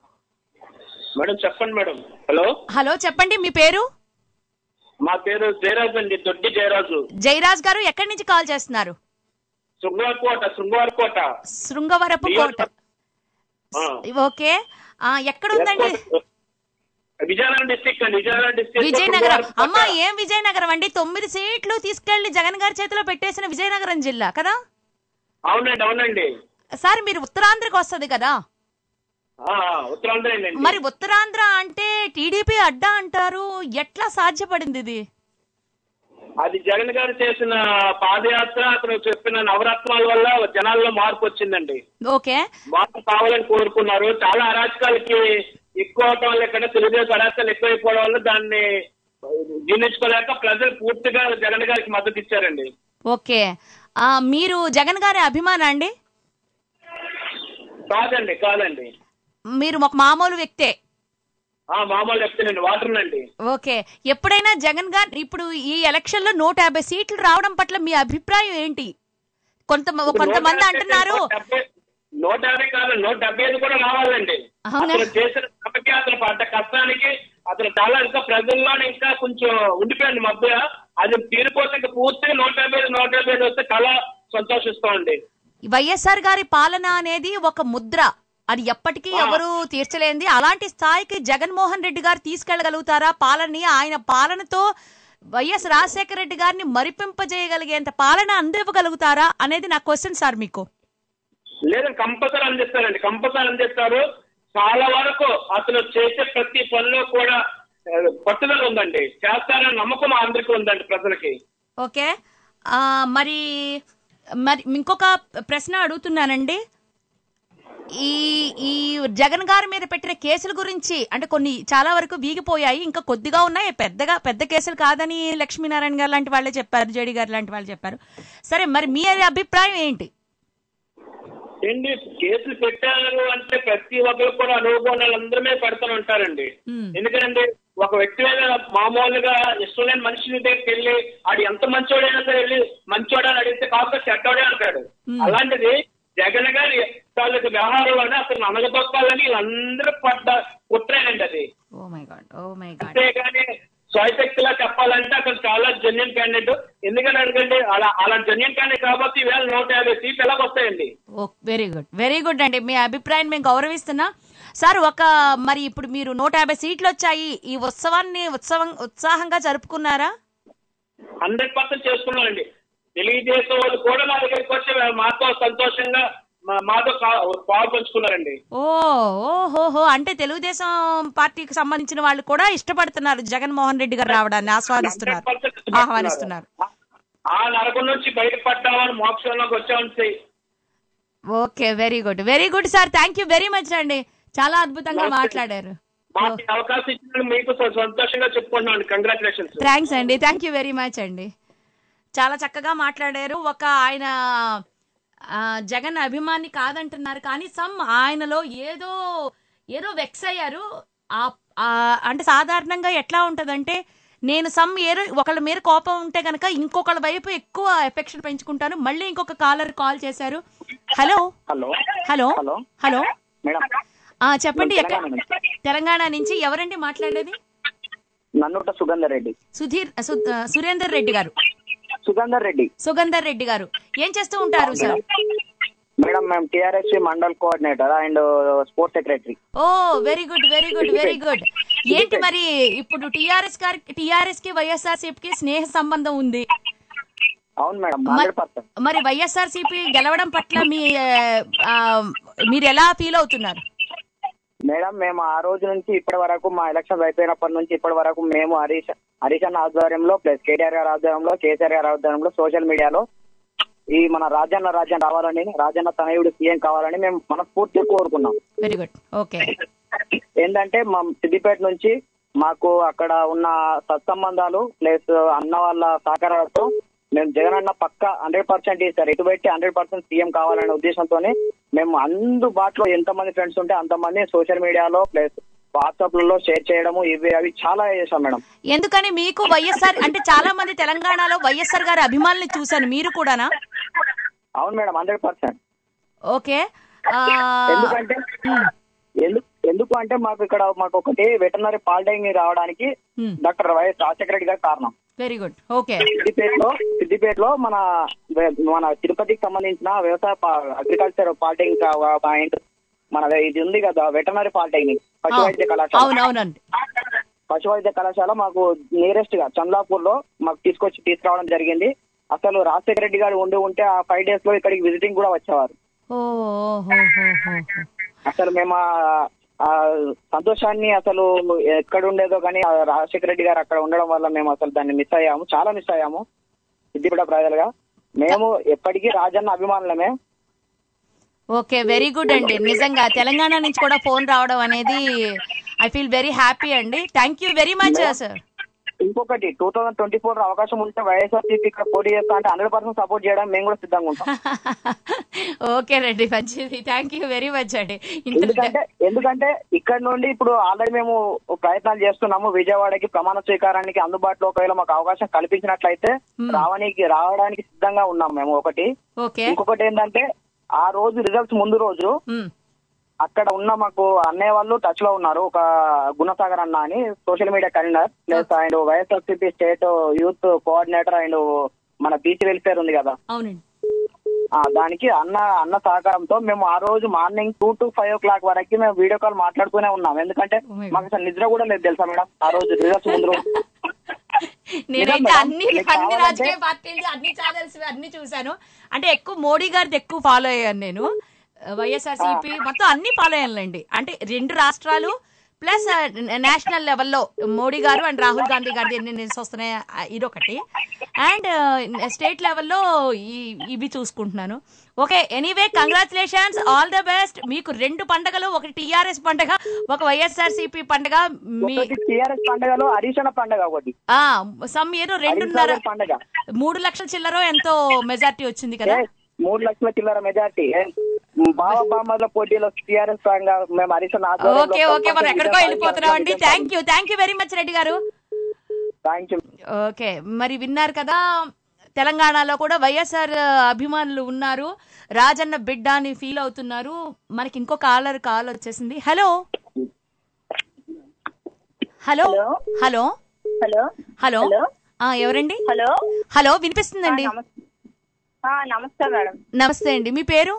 మేడం చెప్పండి మేడం హలో హలో చెప్పండి మీ పేరు మా పేరు జయరాజు అండి దొడ్డి జయరాజు జయరాజ్ గారు ఎక్కడి నుంచి కాల్ చేస్తున్నారు శృంగారకోట శృంగారకోట శృంగవరపు కోట ఆ. ఓకే ఆ, ఎక్కడ ఉందండి విజయనగరం డిస్ట్రిక్ట్ అండి విజయనగరం డిస్ట్రిక్ట్ విజయనగరం అమ్మా ఏం విజయనగరం అండి తొమ్మిది సీట్లు తీసుకెళ్లి జగన్ గారి చేతిలో పెట్టేసిన విజయనగరం జిల్లా కదా అవునండి అవునండి సార్ మీరు ఉత్తరాంధ్రకి వస్తది కదా ఆ, ఉత్తరాంధ్ర అండి మరి ఉత్తరాంధ్ర అంటే టీడీపీ అడ్డా అంటారు ఎట్లా సాధ్యపడింది ఇది అది జగన్ గారు చేసిన పాదయాత్ర అతను చెప్పిన నవరత్నాల వల్ల జనాల్లో మార్పు వచ్చిందండి ఓకే మార్పు కావాలని కోరుకున్నారు చాలా అరాచకాలకి ఎక్కువ అవటం వల్ల ఇక్కడ తెలుగుదేశం అరాచకాలు ఎక్కువైపోవడం వల్ల దాన్ని జీర్ణించుకోలేక ప్రజలు పూర్తిగా జగన్ గారికి మద్దతు ఇచ్చారండి ఓకే ఆ, మీరు జగన్ గారి అభిమాన అండి కాదండి కాదండి మీరు ఒక మామూలు వ్యక్తే ఆ మామూలు చెప్తానండి వాటర్ అండి ఓకే ఎప్పుడైనా జగన్ గారు ఇప్పుడు ఈ ఎలక్షన్ లో నూట యాభై సీట్లు రావడం పట్ల మీ అభిప్రాయం ఏంటి కొంత కొంతమంది అంటున్నారు నూట యాభై కాదు నూట డెబ్బై ఐదు కూడా రావాలండి అవునా? అతను చేసిన శ్రమకి అతను పడ్డ కష్టానికి అతను చాలా ఇంకా ప్రజల్లోనే ఇంకా కొంచెం ఉండిపోయింది మధ్య అది తీరిపోతే ఇంకా పూర్తిగా నూట యాభై ఐదు నూట యాభై ఐదు వస్తే చాలా సంతోషిస్తామండి వైఎస్ఆర్ గారి పాలన అనేది ఒక ముద్ర అది ఎప్పటికీ ఎవరు తీర్చలేంది అలాంటి స్థాయికి జగన్మోహన్ రెడ్డి గారు తీసుకెళ్లగలుగుతారా పాలనని ఆయన పాలనతో వైఎస్ రాజశేఖర రెడ్డి గారిని మరిపింపజేయగలిగేంత పాలన అందివ్వగలుగుతారా అనేది నా క్వశ్చన్ సార్ మీకు లేదండి కంపల్సరీ అందిస్తారండి కంపల్సరీ అందిస్తారు చాలా వరకు అతను చేసే ప్రతి పనిలో కూడా ఆ, పట్టుదల ఉందండి చేస్తారని నమ్మకం అందరికీ ఉందండి ప్రజలకి ఓకే ఆ, మరి మరి ఇంకొక ప్రశ్న అడుగుతున్నానండి ఈ ఈ జగన్ గారి మీద పెట్టిన కేసుల గురించి అంటే కొన్ని చాలా వరకు వీగిపోయాయి ఇంకా కొద్దిగా ఉన్నాయి పెద్దగా పెద్ద కేసులు కాదని లక్ష్మీనారాయణ గారు లాంటి వాళ్ళే చెప్పారు జేడి గారు లాంటి వాళ్ళు చెప్పారు సరే మరి మీ అభిప్రాయం ఏంటి ఏంటి కేసులు పెట్టారు అంటే ప్రతి ఒక్కరు కూడా అనుభవం వాళ్ళందరూ పెడతాను ఉంటారండి ఎందుకంటే ఒక వ్యక్తి మీద మామూలుగా ఇష్టం లేని మనిషిని దగ్గరికి వెళ్ళి ఆడు ఎంత మంచోడైనా సరే వెళ్ళి మంచోడని అడిగితే కాకపోతే చెడ్డోడే అంటాడు అలాంటిది జగన్ గారి తాలూకు వ్యవహారంలోనే అసలు అనగదొక్కాలని వీళ్ళందరూ పడ్డ కుట్రేనండి అది oh my God oh my God అంతేగాని స్వయశక్తిలా చెప్పాలంటే అక్కడ చాలా జెన్యున్ క్యాండిడేట్ ఎందుకని అడగండి అలా అలా జెన్యున్ క్యాండిడేట్ కాబట్టి ఈవేళ నూట యాభై సీట్లు ఎలా వస్తాయండి oh very good very good అండి మీ అభిప్రాయాన్ని మేము గౌరవిస్తున్నా సార్ ఒక మరి ఇప్పుడు మీరు నూట యాభై సీట్లు వచ్చాయి ఈ ఉత్సవాన్ని ఉత్సవం ఉత్సాహంగా జరుపుకున్నారా హండ్రెడ్ పర్సెంట్ చేసుకున్నానండి తెలుగుదేశం వాళ్ళు కూడా మా దగ్గరికి వచ్చి మాతో సంతోషంగా మా- మాతో కా- పాలు పంచుకున్నారండి ఓ ఓహోహో అంటే తెలుగుదేశం పార్టీకి సంబంధించిన వాళ్ళు కూడా ఇష్టపడుతున్నారు జగన్మోహన్ రెడ్డి గారు రావడాన్ని ఆస్వాదిస్తున్నారు ఆహ్వానిస్తున్నారు ఆ నరకం నుంచి బయటపడ్డామని మోక్షంలోకి వచ్చామని okay very good very good sir thank you very much అండి చాలా అద్భుతంగా మాట్లాడారు మాకు ఈ అవకాశం ఇచ్చిన మీకు స- సంతోషంగా చెప్పుకుంటున్నాను కంగ్రాచులేషన్స్ థ్యాంక్స్ అండి థ్యాంక్ యూ వెరీ మచ్ అండి చాలా చక్కగా మాట్లాడారు ఒక ఆయన ఆ, జగన్ అభిమాని కాదంటున్నారు కానీ సమ్ ఆయనలో ఏదో ఏదో వెక్స్ అయ్యారు ఆ- ఆ, అంటే సాధారణంగా ఎట్లా ఉంటదంటే నేను సమ్ ఏదో ఒకళ్ళ మీద కోపం ఉంటే గనక ఇంకొకళ్ళ వైపు ఎక్కువ ఎఫెక్షన్ పెంచుకుంటాను మళ్ళీ ఇంకొక కాలర్ కాల్ చేశారు hello hello hello hello hello madam ఆ, చెప్పండి నేను ఎక్కడ తెలంగాణ నుంచి. తెలంగాణ నుంచి ఎవరండి మాట్లాడేది నన్నుట సుగంధ రెడ్డి సుధీర్ సు- సురేందర్ రెడ్డి గారు సుగంధర్ రెడ్డి సుగంధర్ రెడ్డి గారు ఏం చేస్తూ ఉంటారు సార్ మేడం మేము TRS mandal coordinator and sports secretary oh very good very good very good ఏంటి మరి ఇప్పుడు టిఆర్ఎస్ గారి టిఆర్ఎస్ కి వైఎస్ఆర్ కి స్నేహ సంబంధం ఉంది అవును మేడం మరి- హండ్రెడ్ పర్సెంట్ మరి వైఎస్ఆర్ సిపి గెలవడం పట్ల మీ ఆ, మీరు ఎలా ఫీల్ అవుతున్నారు మేడం మేము ఆ రోజు నుంచి ఇప్పటి వరకు మా ఎలక్షన్స్ అయిపోయినప్పటి నుంచి ఇప్పటి వరకు మేము హరీష్ హరీష్ అన్న ఆధ్వర్యంలో ప్లస్ కేటీఆర్ గారి ఆధ్వర్యంలో కేసీఆర్ గారి ఆధ్వర్యంలో సోషల్ మీడియాలో ఈ మన రాజన్న రాజ్యం రావాలని రాజన్న తనయుడు సీఎం కావాలని మేము మనస్ఫూర్తిగా కోరుకున్నాం వెరీ గుడ్ ఓకే ఏంటంటే మా సిద్దిపేట నుంచి మాకు అక్కడ ఉన్న సత్సంబంధాలు ప్లస్ అన్న వాళ్ళ సహకారాలతో మేము జగన్ అన్న పక్క హండ్రెడ్ పర్సెంట్ ఇస్తారు ఎటు పెట్టి హండ్రెడ్ పర్సెంట్ సీఎం కావాలనే ఉద్దేశంతోనే మేము అందుబాటులో ఎంతమంది ఫ్రెండ్స్ ఉంటే అంతమంది సోషల్ మీడియాలో ప్లస్ వాట్సాప్ లలో షేర్ చేయడము ఇవి అవి చాలా చేశాం మేడం ఎందుకని మీకు వైఎస్ఆర్ అంటే చాలా మంది తెలంగాణలో వైఎస్ఆర్ గారి అభిమానులు చూశాను మీరు కూడానా అవును మేడం హండ్రెడ్ పర్సెంట్ ఓకే ఆ, ఎందుకంటే ఎందుకు ఎందుకు అంటే మాకు ఇక్కడ మాకు ఒకటి వెటర్నరీ పాలిటెక్నిక్ రావడానికి డాక్టర్ వైఎస్ రాజశేఖర రెడ్డి గారి కారణం వెరీ గుడ్ ఓకే సిద్దిపేటలో సిద్దిపేటలో మన వె- మన తిరుపతికి సంబంధించిన వ్యవసాయ పా- అగ్రికల్చర్ పాలిటెక్నిక్ ఆ- పాయింట్ మన ఇది ఉంది కదా వెటర్నరీ పాలిటెక్నిక్ పశు వైద్య కళాశాల అవునవునండి పశు వైద్య కళాశాల మాకు నియరెస్ట్ గా చంద్లాపూర్ లో మాకు తీసుకొచ్చి తీసుకురావడం జరిగింది అసలు రాజశేఖర రెడ్డి గారు ఉండి ఉంటే ఆ ఫైవ్ డేస్ లో ఇక్కడికి విజిటింగ్ కూడా వచ్చేవారు ఓ హో, హో, హో, హో. అసలు మేము ఆ- ఆ సంతోషాన్ని అసలు ఎక్కడ ఉండేదో కానీ ఆ రాజశేఖర రెడ్డి గారు అక్కడ ఉండడం వల్ల మేము అసలు దాన్ని మిస్ అయ్యాము చాలా మిస్ అయ్యాము సిద్దిపేట ప్రజలుగా మేము ఎప్పటికీ రాజన్న అభిమానులమే ఓకే వెరీ గుడ్ అండి నిజంగా తెలంగాణ నుంచి కూడా ఫోన్ రావడం అనేది ఐ ఫీల్ వెరీ హ్యాపీ అండి thank you very much sir ఇంకొకటి టూ థౌసండ్ ట్వంటీ ఫోర్ అవకాశం ఉంటే వైఎస్ఆర్సీపీ ఇక్కడ పోటీ చేస్తా అంటే హండ్రెడ్ పర్సెంట్ సపోర్ట్ చేయడం మేము కూడా సిద్ధంగా ఉంటాం ఓకే రండి మంచిది థ్యాంక్ యూ వెరీ మచ్ అండి ఇంత ఎందుకంటే ఎందుకంటే ఇక్కడ నుండి ఇప్పుడు ఆల్రెడీ మేము ప్రయత్నాలు చేస్తున్నాము విజయవాడకి ప్రమాణ స్వీకారానికి అందుబాటులో ఒకవేళ మాకు అవకాశం కల్పించినట్లయితే రావడానికి రావడానికి సిద్ధంగా ఉన్నాం మేము ఒకటి ఓకే ఇంకొకటి ఏంటంటే ఆ రోజు రిజల్ట్స్ ముందు రోజు అక్కడ ఉన్న మాకు అన్నయ్య వాళ్ళు టచ్ లో ఉన్నారు ఒక గుణసాగర్ అన్న అని social media convener plus and YSRCP state youth coordinator and మన బీసీ వెల్ఫేర్ ఉంది కదా అవునండి ఆ దానికి అన్న అన్న సహకారంతో మేము ఆ రోజు morning two to five o'clock వరకు మేము వీడియో కాల్ మాట్లాడుతూనే ఉన్నాం ఎందుకంటే మాకు అసలు నిద్ర కూడా లేదు తెలుసా మేడం ఆ రోజు రిజల్ట్స్ ముందు రోజు నేనైతే మేడం, అన్ని మీకు అన్ని కావాలంటే- రాజకీయ పార్టీలు అన్ని ఛానల్స్ అన్ని చూశాను అంటే ఎక్కువ మోడీ గారిది ఎక్కువ ఫాలో అయ్యాను నేను వైఎస్ఆర్ సిపి మొత్తం అన్ని ఫాలో అయ్యానులేండి అంటే రెండు రాష్ట్రాలు ప్లస్ నేషనల్ లెవెల్లో మోడీ గారు అండ్ రాహుల్ గాంధీ గారి ఎన్ని న్యూస్ వస్తున్నాయి ఆ, ఇదొకటి అండ్ స్టేట్ లెవెల్లో ఈ ఇవి చూసుకుంటున్నాను okay anyway congratulations all the best మీకు రెండు పండగలు ఒకటి టిఆర్ఎస్ పండగ ఒక వైఎస్ఆర్ సిపి పండగ మీ టీఆర్ఎస్ పండగలో హరీషణ పండగ ఒకటి ఆ సమ్ ఇయర్ రెండున్నర హరీష్ పండగ మూడు లక్షల చిల్లరో ఎంతో మెజార్టీ వచ్చింది కదా Yes, మూడు లక్షల చిల్లర మెజార్టీ బావ బామ్మల పోటీలో టీఆర్ఎస్ పరంగా మేము హరీషణ ఓకే ఓకే మనం ఎక్కడికో వెళ్ళిపోతున్నాం అండి thank you thank you very much Reddy garu thank you okay మరి విన్నారు కదా తెలంగాణలో కూడా వైఎస్ఆర్ అభిమానులు ఉన్నారు రాజన్న బిడ్డ అని ఫీల్ అవుతున్నారు మనకి ఇంకో కాలర్ కాల్ వచ్చేసింది hello hello hello hello hello hello. ఆ, ఎవరండి హలో హలో వినిపిస్తుందండి ఆ, నమస్తే మేడం నమస్తే అండి మీ పేరు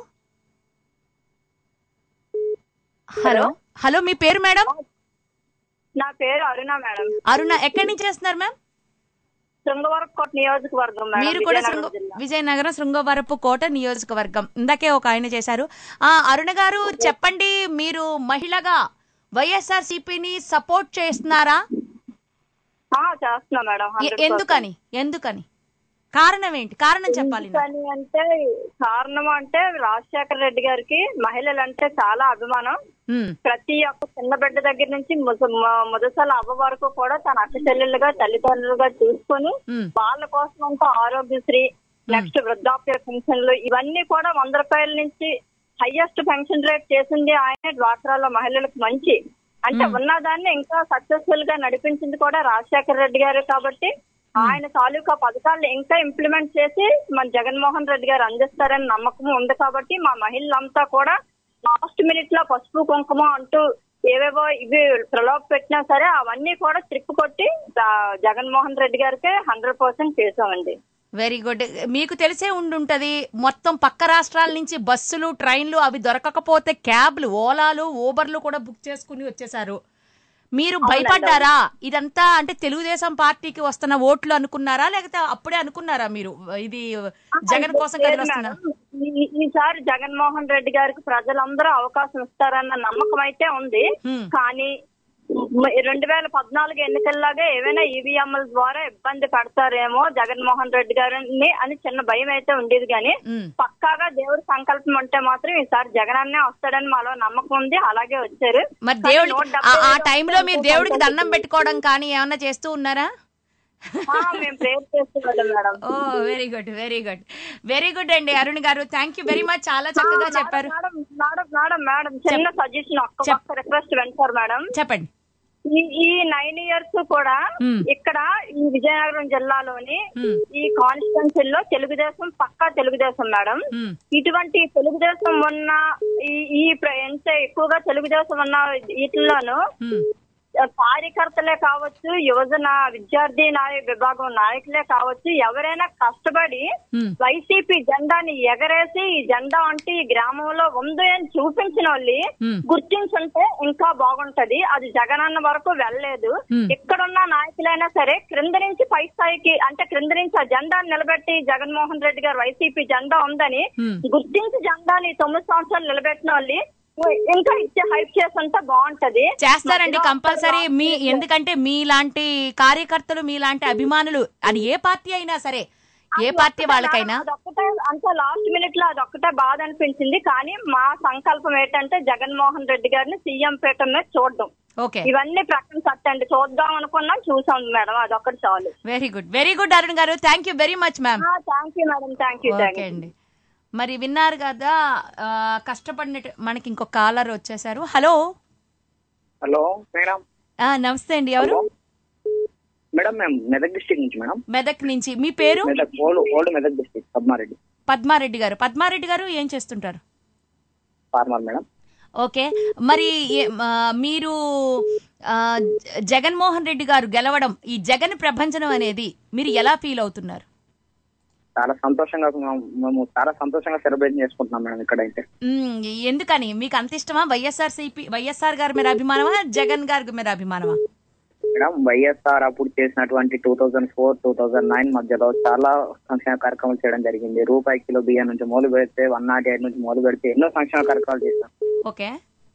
హలో హలో మీ పేరు మేడం నా పేరు అరుణ మేడం అరుణ ఎక్కడి నుంచి చేస్తున్నారు మ్యామ్ శృంగవరకోట నియోజకవర్గం మేడం మీరు కూడా విజయనగరం శృంగ జిల్లా. విజయనగరం శృంగవరపు కోట నియోజకవర్గం ఇందాకే ఒక ఆయన చేశారు ఆ అరుణ గారు చెప్పండి మీరు మహిళగా వైఎస్ఆర్ సిపిని సపోర్ట్ చేస్తున్నారా ఆ, చేస్తున్నా మేడం ఎ- 100%. ఎందుకని ఎందుకని కారణం ఏంటి కారణం చెప్పాలి నాకు. ఎందుకని అంటే కారణం అంటే రాజశేఖర రెడ్డి గారికి మహిళలు అంటే చాలా అభిమానం మ్మ్. ప్రతి ఒక్క చిన్న బిడ్డ దగ్గర నుంచి ముస- మ- ముదసల అవ్వ వరకు కూడా తన అక్క చెల్లెళ్ళుగా తల్లిదండ్రులుగా చూసుకొని మ్మ్. వాళ్ళ కోసం అంతా ఆరోగ్యశ్రీ నెక్స్ట్ వృద్ధాప్య పెన్షన్లు ఇవన్నీ కూడా వంద రూపాయల నుంచి హైయెస్ట్ పెన్షన్ రేట్ చేసింది ఆయన డ్వాక్రాలో మహిళలకు మంచి అంటే ఉన్నదాన్ని ఇంకా సక్సెస్ఫుల్ గా నడిపించింది కూడా రాజశేఖర రెడ్డి గారు కాబట్టి ఆయన తాలూకా పథకాలను ఇంకా ఇంప్లిమెంట్ చేసి మన జగన్మోహన్ రెడ్డి గారు అందిస్తారని నమ్మకం ఉంది కాబట్టి మా మహిళలంతా కూడా లాస్ట్ మినిట్ లో పసుపు కుంకుమ అంటూ ఏవేవో ఇవి ప్రలోభ పెట్టినా సరే అవన్నీ కూడా ట్రిప్ కొట్టి ఆ, జగన్మోహన్ రెడ్డి గారికి హండ్రెడ్ పర్సెంట్ చేసామండి వెరీ గుడ్ మీకు తెలిసే ఉండుంటది మొత్తం పక్క రాష్ట్రాల నుంచి బస్సులు ట్రైన్లు అవి దొరకకపోతే క్యాబ్లు ఓలాలు ఊబర్లు కూడా బుక్ చేసుకుని వచ్చేసారు మీరు అవునండి. భయపడ్డారా ఇదంతా అంటే తెలుగుదేశం పార్టీకి వస్తున్న ఓట్లు అనుకున్నారా లేకపోతే అప్పుడే అనుకున్నారా మీరు ఇది జగన్ కోసం లేదు కదిలిస్తున్నా మేడం. ఈ- ఈసారి జగన్మోహన్ రెడ్డి గారికి ప్రజలందరూ అవకాశం ఇస్తారన్న నమ్మకం అయితే ఉంది కానీ మ- రెండు వేల పద్నాలుగు ఎన్నికల్లాగే ఏవైనా ఈవీఎంల ద్వారా ఇబ్బంది పడతారేమో జగన్మోహన్ రెడ్డి గారిని అని చిన్న భయం అయితే ఉండేది కానీ పక్కాగా దేవుడి సంకల్పం ఉంటే మాత్రం ఈసారి జగన్ అన్నే వస్తాడని మాలో నమ్మకం ఉంది అలాగే వచ్చారు మరి కానీ దేవుడి నూట ఆ- డెబ్బై ఆ ఐదు టైంలో మీరు వస్తే దేవుడికి కొంచెం దండం పెట్టుకోవడం కానీ ఏమన్నా చేస్తూ ఉన్నారా ఆ, మేము ప్రేర్ చేస్తున్నాం madam oh very good very good very good అండి Arun garu thank you very much చాలా చక్కగా ఆ, చెప్పారు మేడం మేడం మేడం మేడం చిన్న సజెషన్ ఒక్క ఒక్క రిక్వెస్ట్ వింటారు మేడం చెప్పండి ఈ ఈ నైన్ ఇయర్స్ కూడా మ్మ్. ఇక్కడ ఈ విజయనగరం జిల్లాలోని మ్మ్. ఈ కాన్స్టిట్యున్సీల్లో తెలుగుదేశం పక్కా తెలుగుదేశం మేడం మ్మ్. ఇటువంటి తెలుగుదేశం ఉన్న ఈ ఈ ప్ర- ఎంత ఎక్కువగా తెలుగుదేశం ఉన్న వీటిల్లోనూ కార్యకర్తలే కావచ్చు యువజన విద్యార్థి నాయ విభాగం నాయకులే కావచ్చు ఎవరైనా కష్టపడి మ్మ్. వైసీపీ జెండాని ఎగరేసి ఈ జెండా అంటే ఈ గ్రామంలో ఉంది అని చూపించిన వాళ్ళు మ్మ్. గుర్తించుంటే ఇంకా బాగుంటది అది జగనన్న వరకు వెళ్ళలేదు మ్మ్. ఇక్కడున్న నాయకులైనా సరే క్రింద నుంచి పై స్థాయికి అంటే క్రింద నుంచి ఆ జెండాను నిలబెట్టి జగన్మోహన్ రెడ్డి గారు వైసీపీ జెండా ఉందని మ్మ్. గుర్తించి జెండాని తొమ్మిది సంవత్సరాలు నిలబెట్టిన వాళ్ళు ఇంకా ఇచ్చే హైప్ చేస్తుంటే బాగుంటది చేస్తారండి మధ్యలో కంపల్సరీ మీ ఒక్కరు ఎందుకంటే మీలాంటి కార్యకర్తలు మీలాంటి అభిమానులు అది ఏ పార్టీ అయినా సరే ఏ పార్టీ వాళ్ళకైనా అదొక్కటే అంటే లాస్ట్ మినిట్ లో అదొక్కటే బాధ అనిపించింది కానీ మా సంకల్పం ఏంటంటే జగన్మోహన్ రెడ్డి గారిని సీఎం పీఠం మీద చూడడం ఓకే ఇవన్నీ ప్రకటన సత్తండి చూద్దాం అనుకున్నాం చూసాం మేడం అదొక్కటి చాలు very good very good Arun garu thank you very much ma'am thank you madam thank you thank okay you అండి మరి విన్నారు కదా ఆ, కష్టపడినట్టు మనకి ఇంకో కాలర్ వచ్చేసారు హలో హలో మేడం ఆ, నమస్తే అండి ఎవరు మేడం మేము మెదక్ డిస్ట్రిక్ట్ నుంచి మేడం మెదక్ నుంచి మీ పేరు Medak old old Medak district Padmareddy Padmareddy garu Padmareddy గారు ఏం చేస్తుంటారు ఫార్మర్ మేడం ఓకే మరి ఏ- ఆ, మీరు ఆ, జ- జగన్మోహన్ రెడ్డి గారు గెలవడం ఈ జగన్ ప్రభంజనం అనేది మీరు ఎలా ఫీల్ అవుతున్నారు చాలా సంతోషంగా మేము- మేము చాలా సంతోషంగా సెలబ్రేట్ చేసుకుంటున్నాం మేడం ఇక్కడైతే మ్మ్, ఎందుకని మీకు అంత ఇష్టమా వైఎస్ఆర్ సిపి వైఎస్ఆర్ గారి మీద అభిమానమా జగన్ గారి మీద అభిమానమా మేడం వైఎస్ఆర్ అప్పుడు చేసినటువంటి two thousand four two thousand nine మధ్యలో చాలా సంక్షేమ కార్యక్రమాలు చేయడం జరిగింది రూపాయి కిలో బియ్యం నుంచి మొదలు పెడితే వన్ నాట్ ఎయిట్ నుంచి మొదలు పెడితే ఎన్నో సంక్షేమ కార్యక్రమాలు చేశాం ఓకే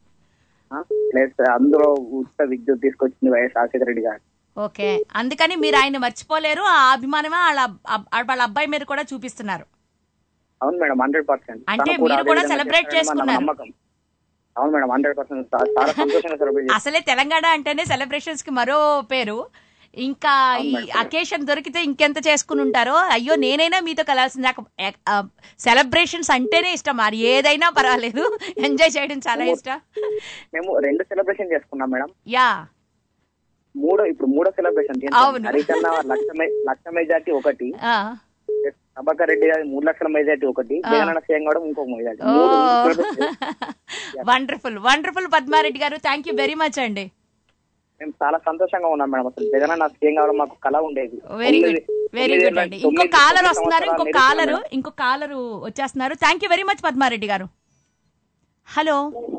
ప్లస్ అందులో ఉచిత విద్యుత్ తీసుకొచ్చింది వైఎస్ రాజశేఖర రెడ్డి గారు ఓకే అందుకని మీరు ఆయన మర్చిపోలేరు ఆ అభిమానమా వాళ్ళ అబ్- వాళ్ళ అబ్బాయి మీద కూడా చూపిస్తున్నారు అవును మేడం హండ్రెడ్ పర్సెంట్ అంటే మీరు కూడా celebrate చేసుకున్నారు. అవును మేడం హండ్రెడ్ పర్సెంట్ చాలా సంతోషంగా సెలబ్రేట్ అసలే తెలంగాణ అంటేనే సెలబ్రేషన్స్ కి మరో పేరు ఇంకా ఈ అకేషన్ దొరికితే ఇంకెంత చేసుకుని ఉంటారో అయ్యో నేనైనా మీతో కలాల్సింది నాకు సెలబ్రేషన్స్ అంటేనే ఇష్టం మరి ఏదైనా పర్వాలేదు ఎంజాయ్ చేయడం చాలా ఇష్టం మేము రెండు సెలబ్రేషన్ చేసుకున్నాం మేడం యా మూడో ఇప్పుడు మూడో సెలబ్రేషన్ అవును. హరికన్నా లక్ష మె- లక్ష మెజార్టీ ఒకటి ఆ. ప్రభాకర్ రెడ్డి గారి మూడు లక్షల మెజార్టీ ఒకటి ఆ. జగనన్న సీఎం కూడా ఇంకొక మెజార్టీ ఓ మూడు celebration వండర్ఫుల్ వండర్ఫుల్ పద్మారెడ్డి గారు థ్యాంక్ యూ వెరీ మచ్ అండి మేము చాలా సంతోషంగా ఉన్నాం మేడం అసలు జగనన్న సీఎం కావడం మాకు కళ ఉండేది వెరీ గుడ్ తొమ్మిది- వెరీ తొమ్మిది గుడ్ ఏళ్ళ- అండి ఇంకో తొమ్మిది- కాలర్ తొమ్మిది వస్తున్నారు ఇంకో సంవత్సరాల కాలర్ నిరీక్షణ ఇంకో కాలర్ వచ్చేస్తున్నారు thank you very much Padma Reddy గారు hello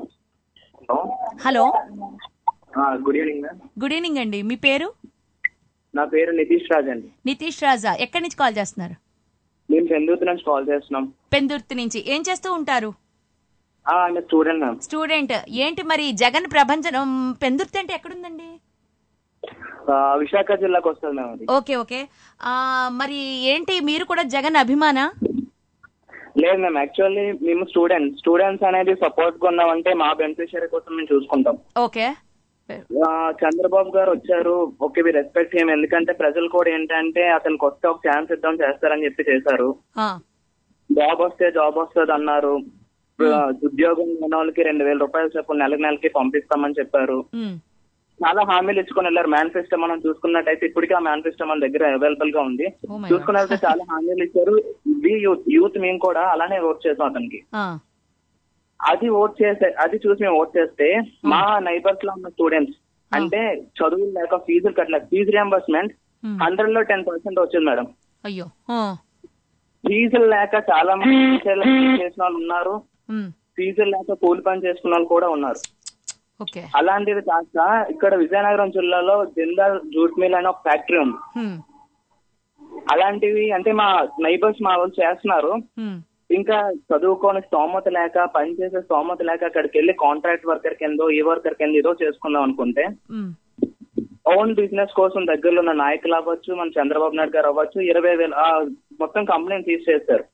hello good evening ma'am good evening అండి మీ పేరు నా పేరు నితీష్ రాజ్ అండి నితీష్ రాజా ఎక్కడి నుంచి కాల్ చేస్తున్నారు మేము చందూతు నుంచి కాల్ చేస్తున్నాం పెందుర్తి నుంచి ఏం చేస్తూ ఉంటారు ఆయన స్టూడెంట్ మ్యామ్ స్టూడెంట్ ఏంటి మరి జగన్ ప్రభంజనం పెందుర్తి అంటే ఎక్కడుందండి విశాఖ జిల్లాకు వస్తుంది మ్యామ్ అది ఓకే ఓకే ఆ, మరి ఏంటి మీరు కూడా జగన్ అభిమానా లేదు మ్యామ్ యాక్చువల్లీ మేము స్టూడెంట్స్ స్టూడెంట్స్ అనేది సపోర్ట్ గా ఉన్నామంటే మా బెనిఫిషియరీ కోసం మేము చూసుకుంటాం ఓకే ఆ, చంద్రబాబు గారు వచ్చారు ఓకే వి రెస్పెక్ట్ చేయం ఎందుకంటే ప్రజలు కూడా ఏంటంటే అతనికి వస్తే ఒక ఛాన్స్ ఇద్దాం చేస్తారని చెప్పి చేశారు ఆ, జాబ్ వస్తే జాబ్ వస్తుంది అన్నారు ఆ, ఉద్యోగం ఉన్న వాళ్ళకి రెండు వేల రూపాయలు చెప్పు నెల నెలకి పంపిస్తామని చెప్పారు ఉమ్, చాలా హామీలు ఇచ్చుకొని వెళ్ళారు మేనిఫెస్టో మనం చూసుకున్నట్టయితే ఇప్పటికీ ఆ మేనిఫెస్టో మన దగ్గర అవైలబుల్ గా ఉంది Oh my చూసుకున్నట్లయితే చాలా హామీలు ఇచ్చారు వి యూత్ యూత్ మేము కూడా అలానే ఓట్ చేసాం అతనికి ఆ, అది ఓట్ చేసే అది చూసి మేము ఓట్ చేస్తే మా నైబర్స్ లో ఉన్న స్టూడెంట్స్ అంటే చదువులు లేక ఫీజులు కట్టలేక ఫీజు రియంబర్స్మెంట్ Hmm. హండ్రెడ్ లో టెన్ పర్సెంట్ వచ్చింది మేడం అయ్యో ఆ, ఫీజులు లేక చాలా మంది టీచర్లు చేసిన వాళ్ళు ఉన్నారు ఫీజులు లేక కూలి పని చేసుకున్న వాళ్ళు కూడా ఉన్నారు ఓకే అలాంటిది కాక ఇక్కడ విజయనగరం జిల్లాలో జిందాల్ జూట్ మిల్ అనే ఒక ఫ్యాక్టరీ ఉంది అలాంటివి అంటే మా నైబర్స్ మా వాళ్ళు చేస్తున్నారు ఇంకా చదువుకోని స్తోమత లేక పని చేసే స్తోమత లేక అక్కడికి వెళ్ళి కాంట్రాక్ట్ వర్కర్ కింద ఈ వర్కర్ కింద ఏదో చేసుకుందాం అనుకుంటే ఓన్ బిజినెస్ కోసం దగ్గరలో ఉన్న నాయకులు అవ్వచ్చు మన చంద్రబాబు నాయుడు గారు అవ్వచ్చు ఇరవై వేల ఆ, మొత్తం కంప్లైంట్ తీసేస్తారు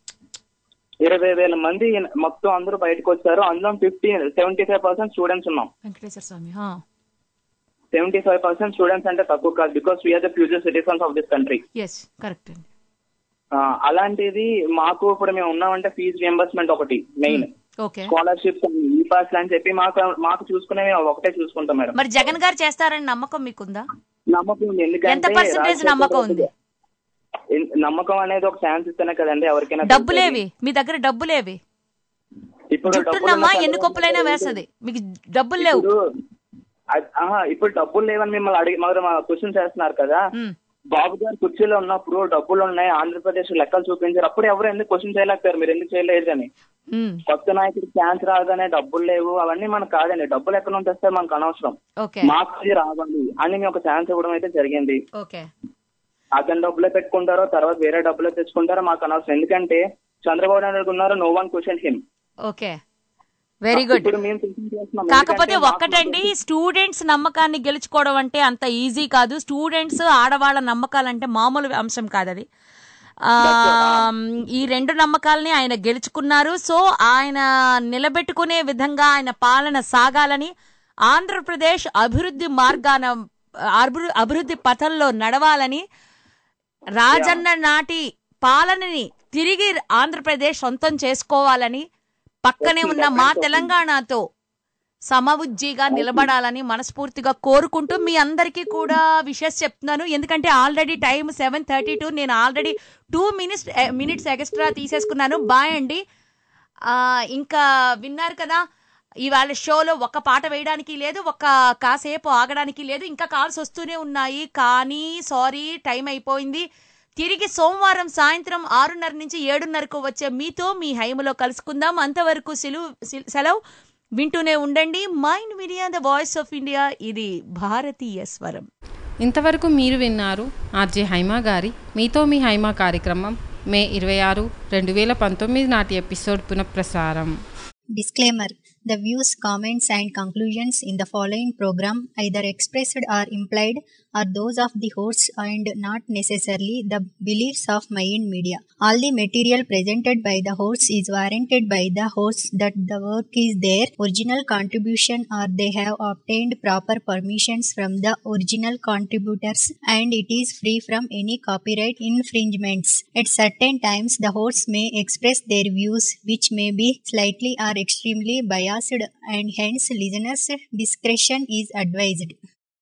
ఇరవై వేల మంది మొత్తం అందరూ బయటకు వచ్చారు అందులో fifty seventy five percent students ఉన్నాం Venkateswara Swamy seventy five percent students అంటే తక్కువ కాదు because we are the future citizens of this country yes correct అండి అలాంటిది మాకు ఇప్పుడు మేము ఉన్నామంటే ఫీజు రియంబర్స్మెంట్ ఒకటి మెయిన్ ఓకే స్కాలర్షిప్స్ ఈ పాస్ అని చెప్పి మాకు మాకు చూసుకునేవి ఒకటే చూసుకుంటాం మేడం మరి జగన్ గారు చేస్తారని నమ్మకం మీకుందా నమ్మకం ఉంది. ఎందుకంటే ఎంత పర్సెంటేజ్ రాజశేఖర్ నమ్మకం రెడ్డి- ఉంది ఎన్- నమ్మకం అనేది ఒక ఛాన్స్ ఇస్తేనే కదండి ఎవరికైనా డబ్బులేవి మీ దగ్గర డబ్బులేవి ఇప్పుడు జుట్టున్నమ్మా డబ్బులు ఎన్ని కొప్పులైనా వేస్తది మీకు డబ్బులు లేవు ఇప్పుడు అ- ఆహా, ఇప్పుడు డబ్బులు లేవని మిమ్మల్ని అడిగి మరి మా క్వశ్చన్ చేస్తున్నారు కదా బాబు గారు కుర్చీలో ఉన్నప్పుడు డబ్బులు ఉన్నాయి ఆంధ్రప్రదేశ్ లెక్కలు చూపించారు అప్పుడు ఎవరు ఎందుకు క్వశ్చన్ చేయలేకపోయారు మీరు ఎందుకు చేయలేదు అని కొత్త నాయకుడికి ఛాన్స్ రాగానే డబ్బులు లేవు అవన్నీ మనకు కాదండి డబ్బులు ఎక్కడ నుంచి వస్తే మనకు అనవసరం ఓకే మాకు అది రావాలి అని మేము ఒక ఛాన్స్ ఇవ్వడం అయితే జరిగింది ఓకే అతను డబ్బులే పెట్టుకుంటారో తర్వాత వేరే డబ్బులే తెచ్చుకుంటారో మాకు అనవసరం ఎందుకంటే చంద్రబాబు నాయుడు ఉన్నారు no one question him okay very good ఇప్పుడు మేము question చేస్తున్నాం. కాకపోతే ఎందుకంటే ఒక్కటండి స్టూడెంట్స్ నమ్మకాన్ని గెలుచుకోవడం అంటే అంత ఈజీ కాదు స్టూడెంట్స్ ఆడవాళ్ళ నమ్మకాలంటే మామూలు అంశం కాదు అది ఆ, ఈ రెండు నమ్మకాలని ఆయన గెలుచుకున్నారు సో ఆయన నిలబెట్టుకునే విధంగా ఆయన పాలన సాగాలని ఆంధ్రప్రదేశ్ అభివృద్ధి మార్గాన అభివృ- అభివృద్ధి పథంలో నడవాలని రాజన్న నాటి పాలనని తిరిగి ఆంధ్రప్రదేశ్ సొంతం చేసుకోవాలని పక్కనే ఉన్న మా తెలంగాణతో సమబుజ్జిగా నిలబడాలని మనస్ఫూర్తిగా కోరుకుంటూ మీ అందరికీ కూడా విషెస్ చెప్తున్నాను ఎందుకంటే already time seven thirty two నేను already two minutes minutes extra తీసేసుకున్నాను బాయ్ అండి ఆ, ఇంకా విన్నారు కదా ఇవాళ షోలో ఒక పాట వేయడానికి లేదు ఒక కాసేపు ఆగడానికి లేదు ఇంకా కాల్స్ వస్తూనే ఉన్నాయి కానీ సారీ టైం అయిపోయింది తిరిగి సోమవారం సాయంత్రం ఆరున్నర నుంచి ఏడున్నరకు వచ్చే మీతో మీ హైములో కలుసుకుందాం అంతవరకు సెలవు సెలవు వింటూనే ఉండండి mind media the voice of India ఇది భారతీయ స్వరం ఇంతవరకు మీరు విన్నారు ఆర్జే హైమా గారి మీతో మీ హైమా కార్యక్రమం మే ఇరవై ఆరు రెండు వేల పంతొమ్మిది నాటి ఎపిసోడ్ పునఃప్రసారం Disclaimer The views, comments, and conclusions in the following program, either expressed or implied, are those of the hosts and not necessarily the beliefs of Mayan Media. All the material presented by the hosts is warranted by the hosts that the work is their original contribution or they have obtained proper permissions from the original contributors and it is free from any copyright infringements. At certain times, the hosts may express their views which may be slightly or extremely biased and hence listeners' discretion is advised.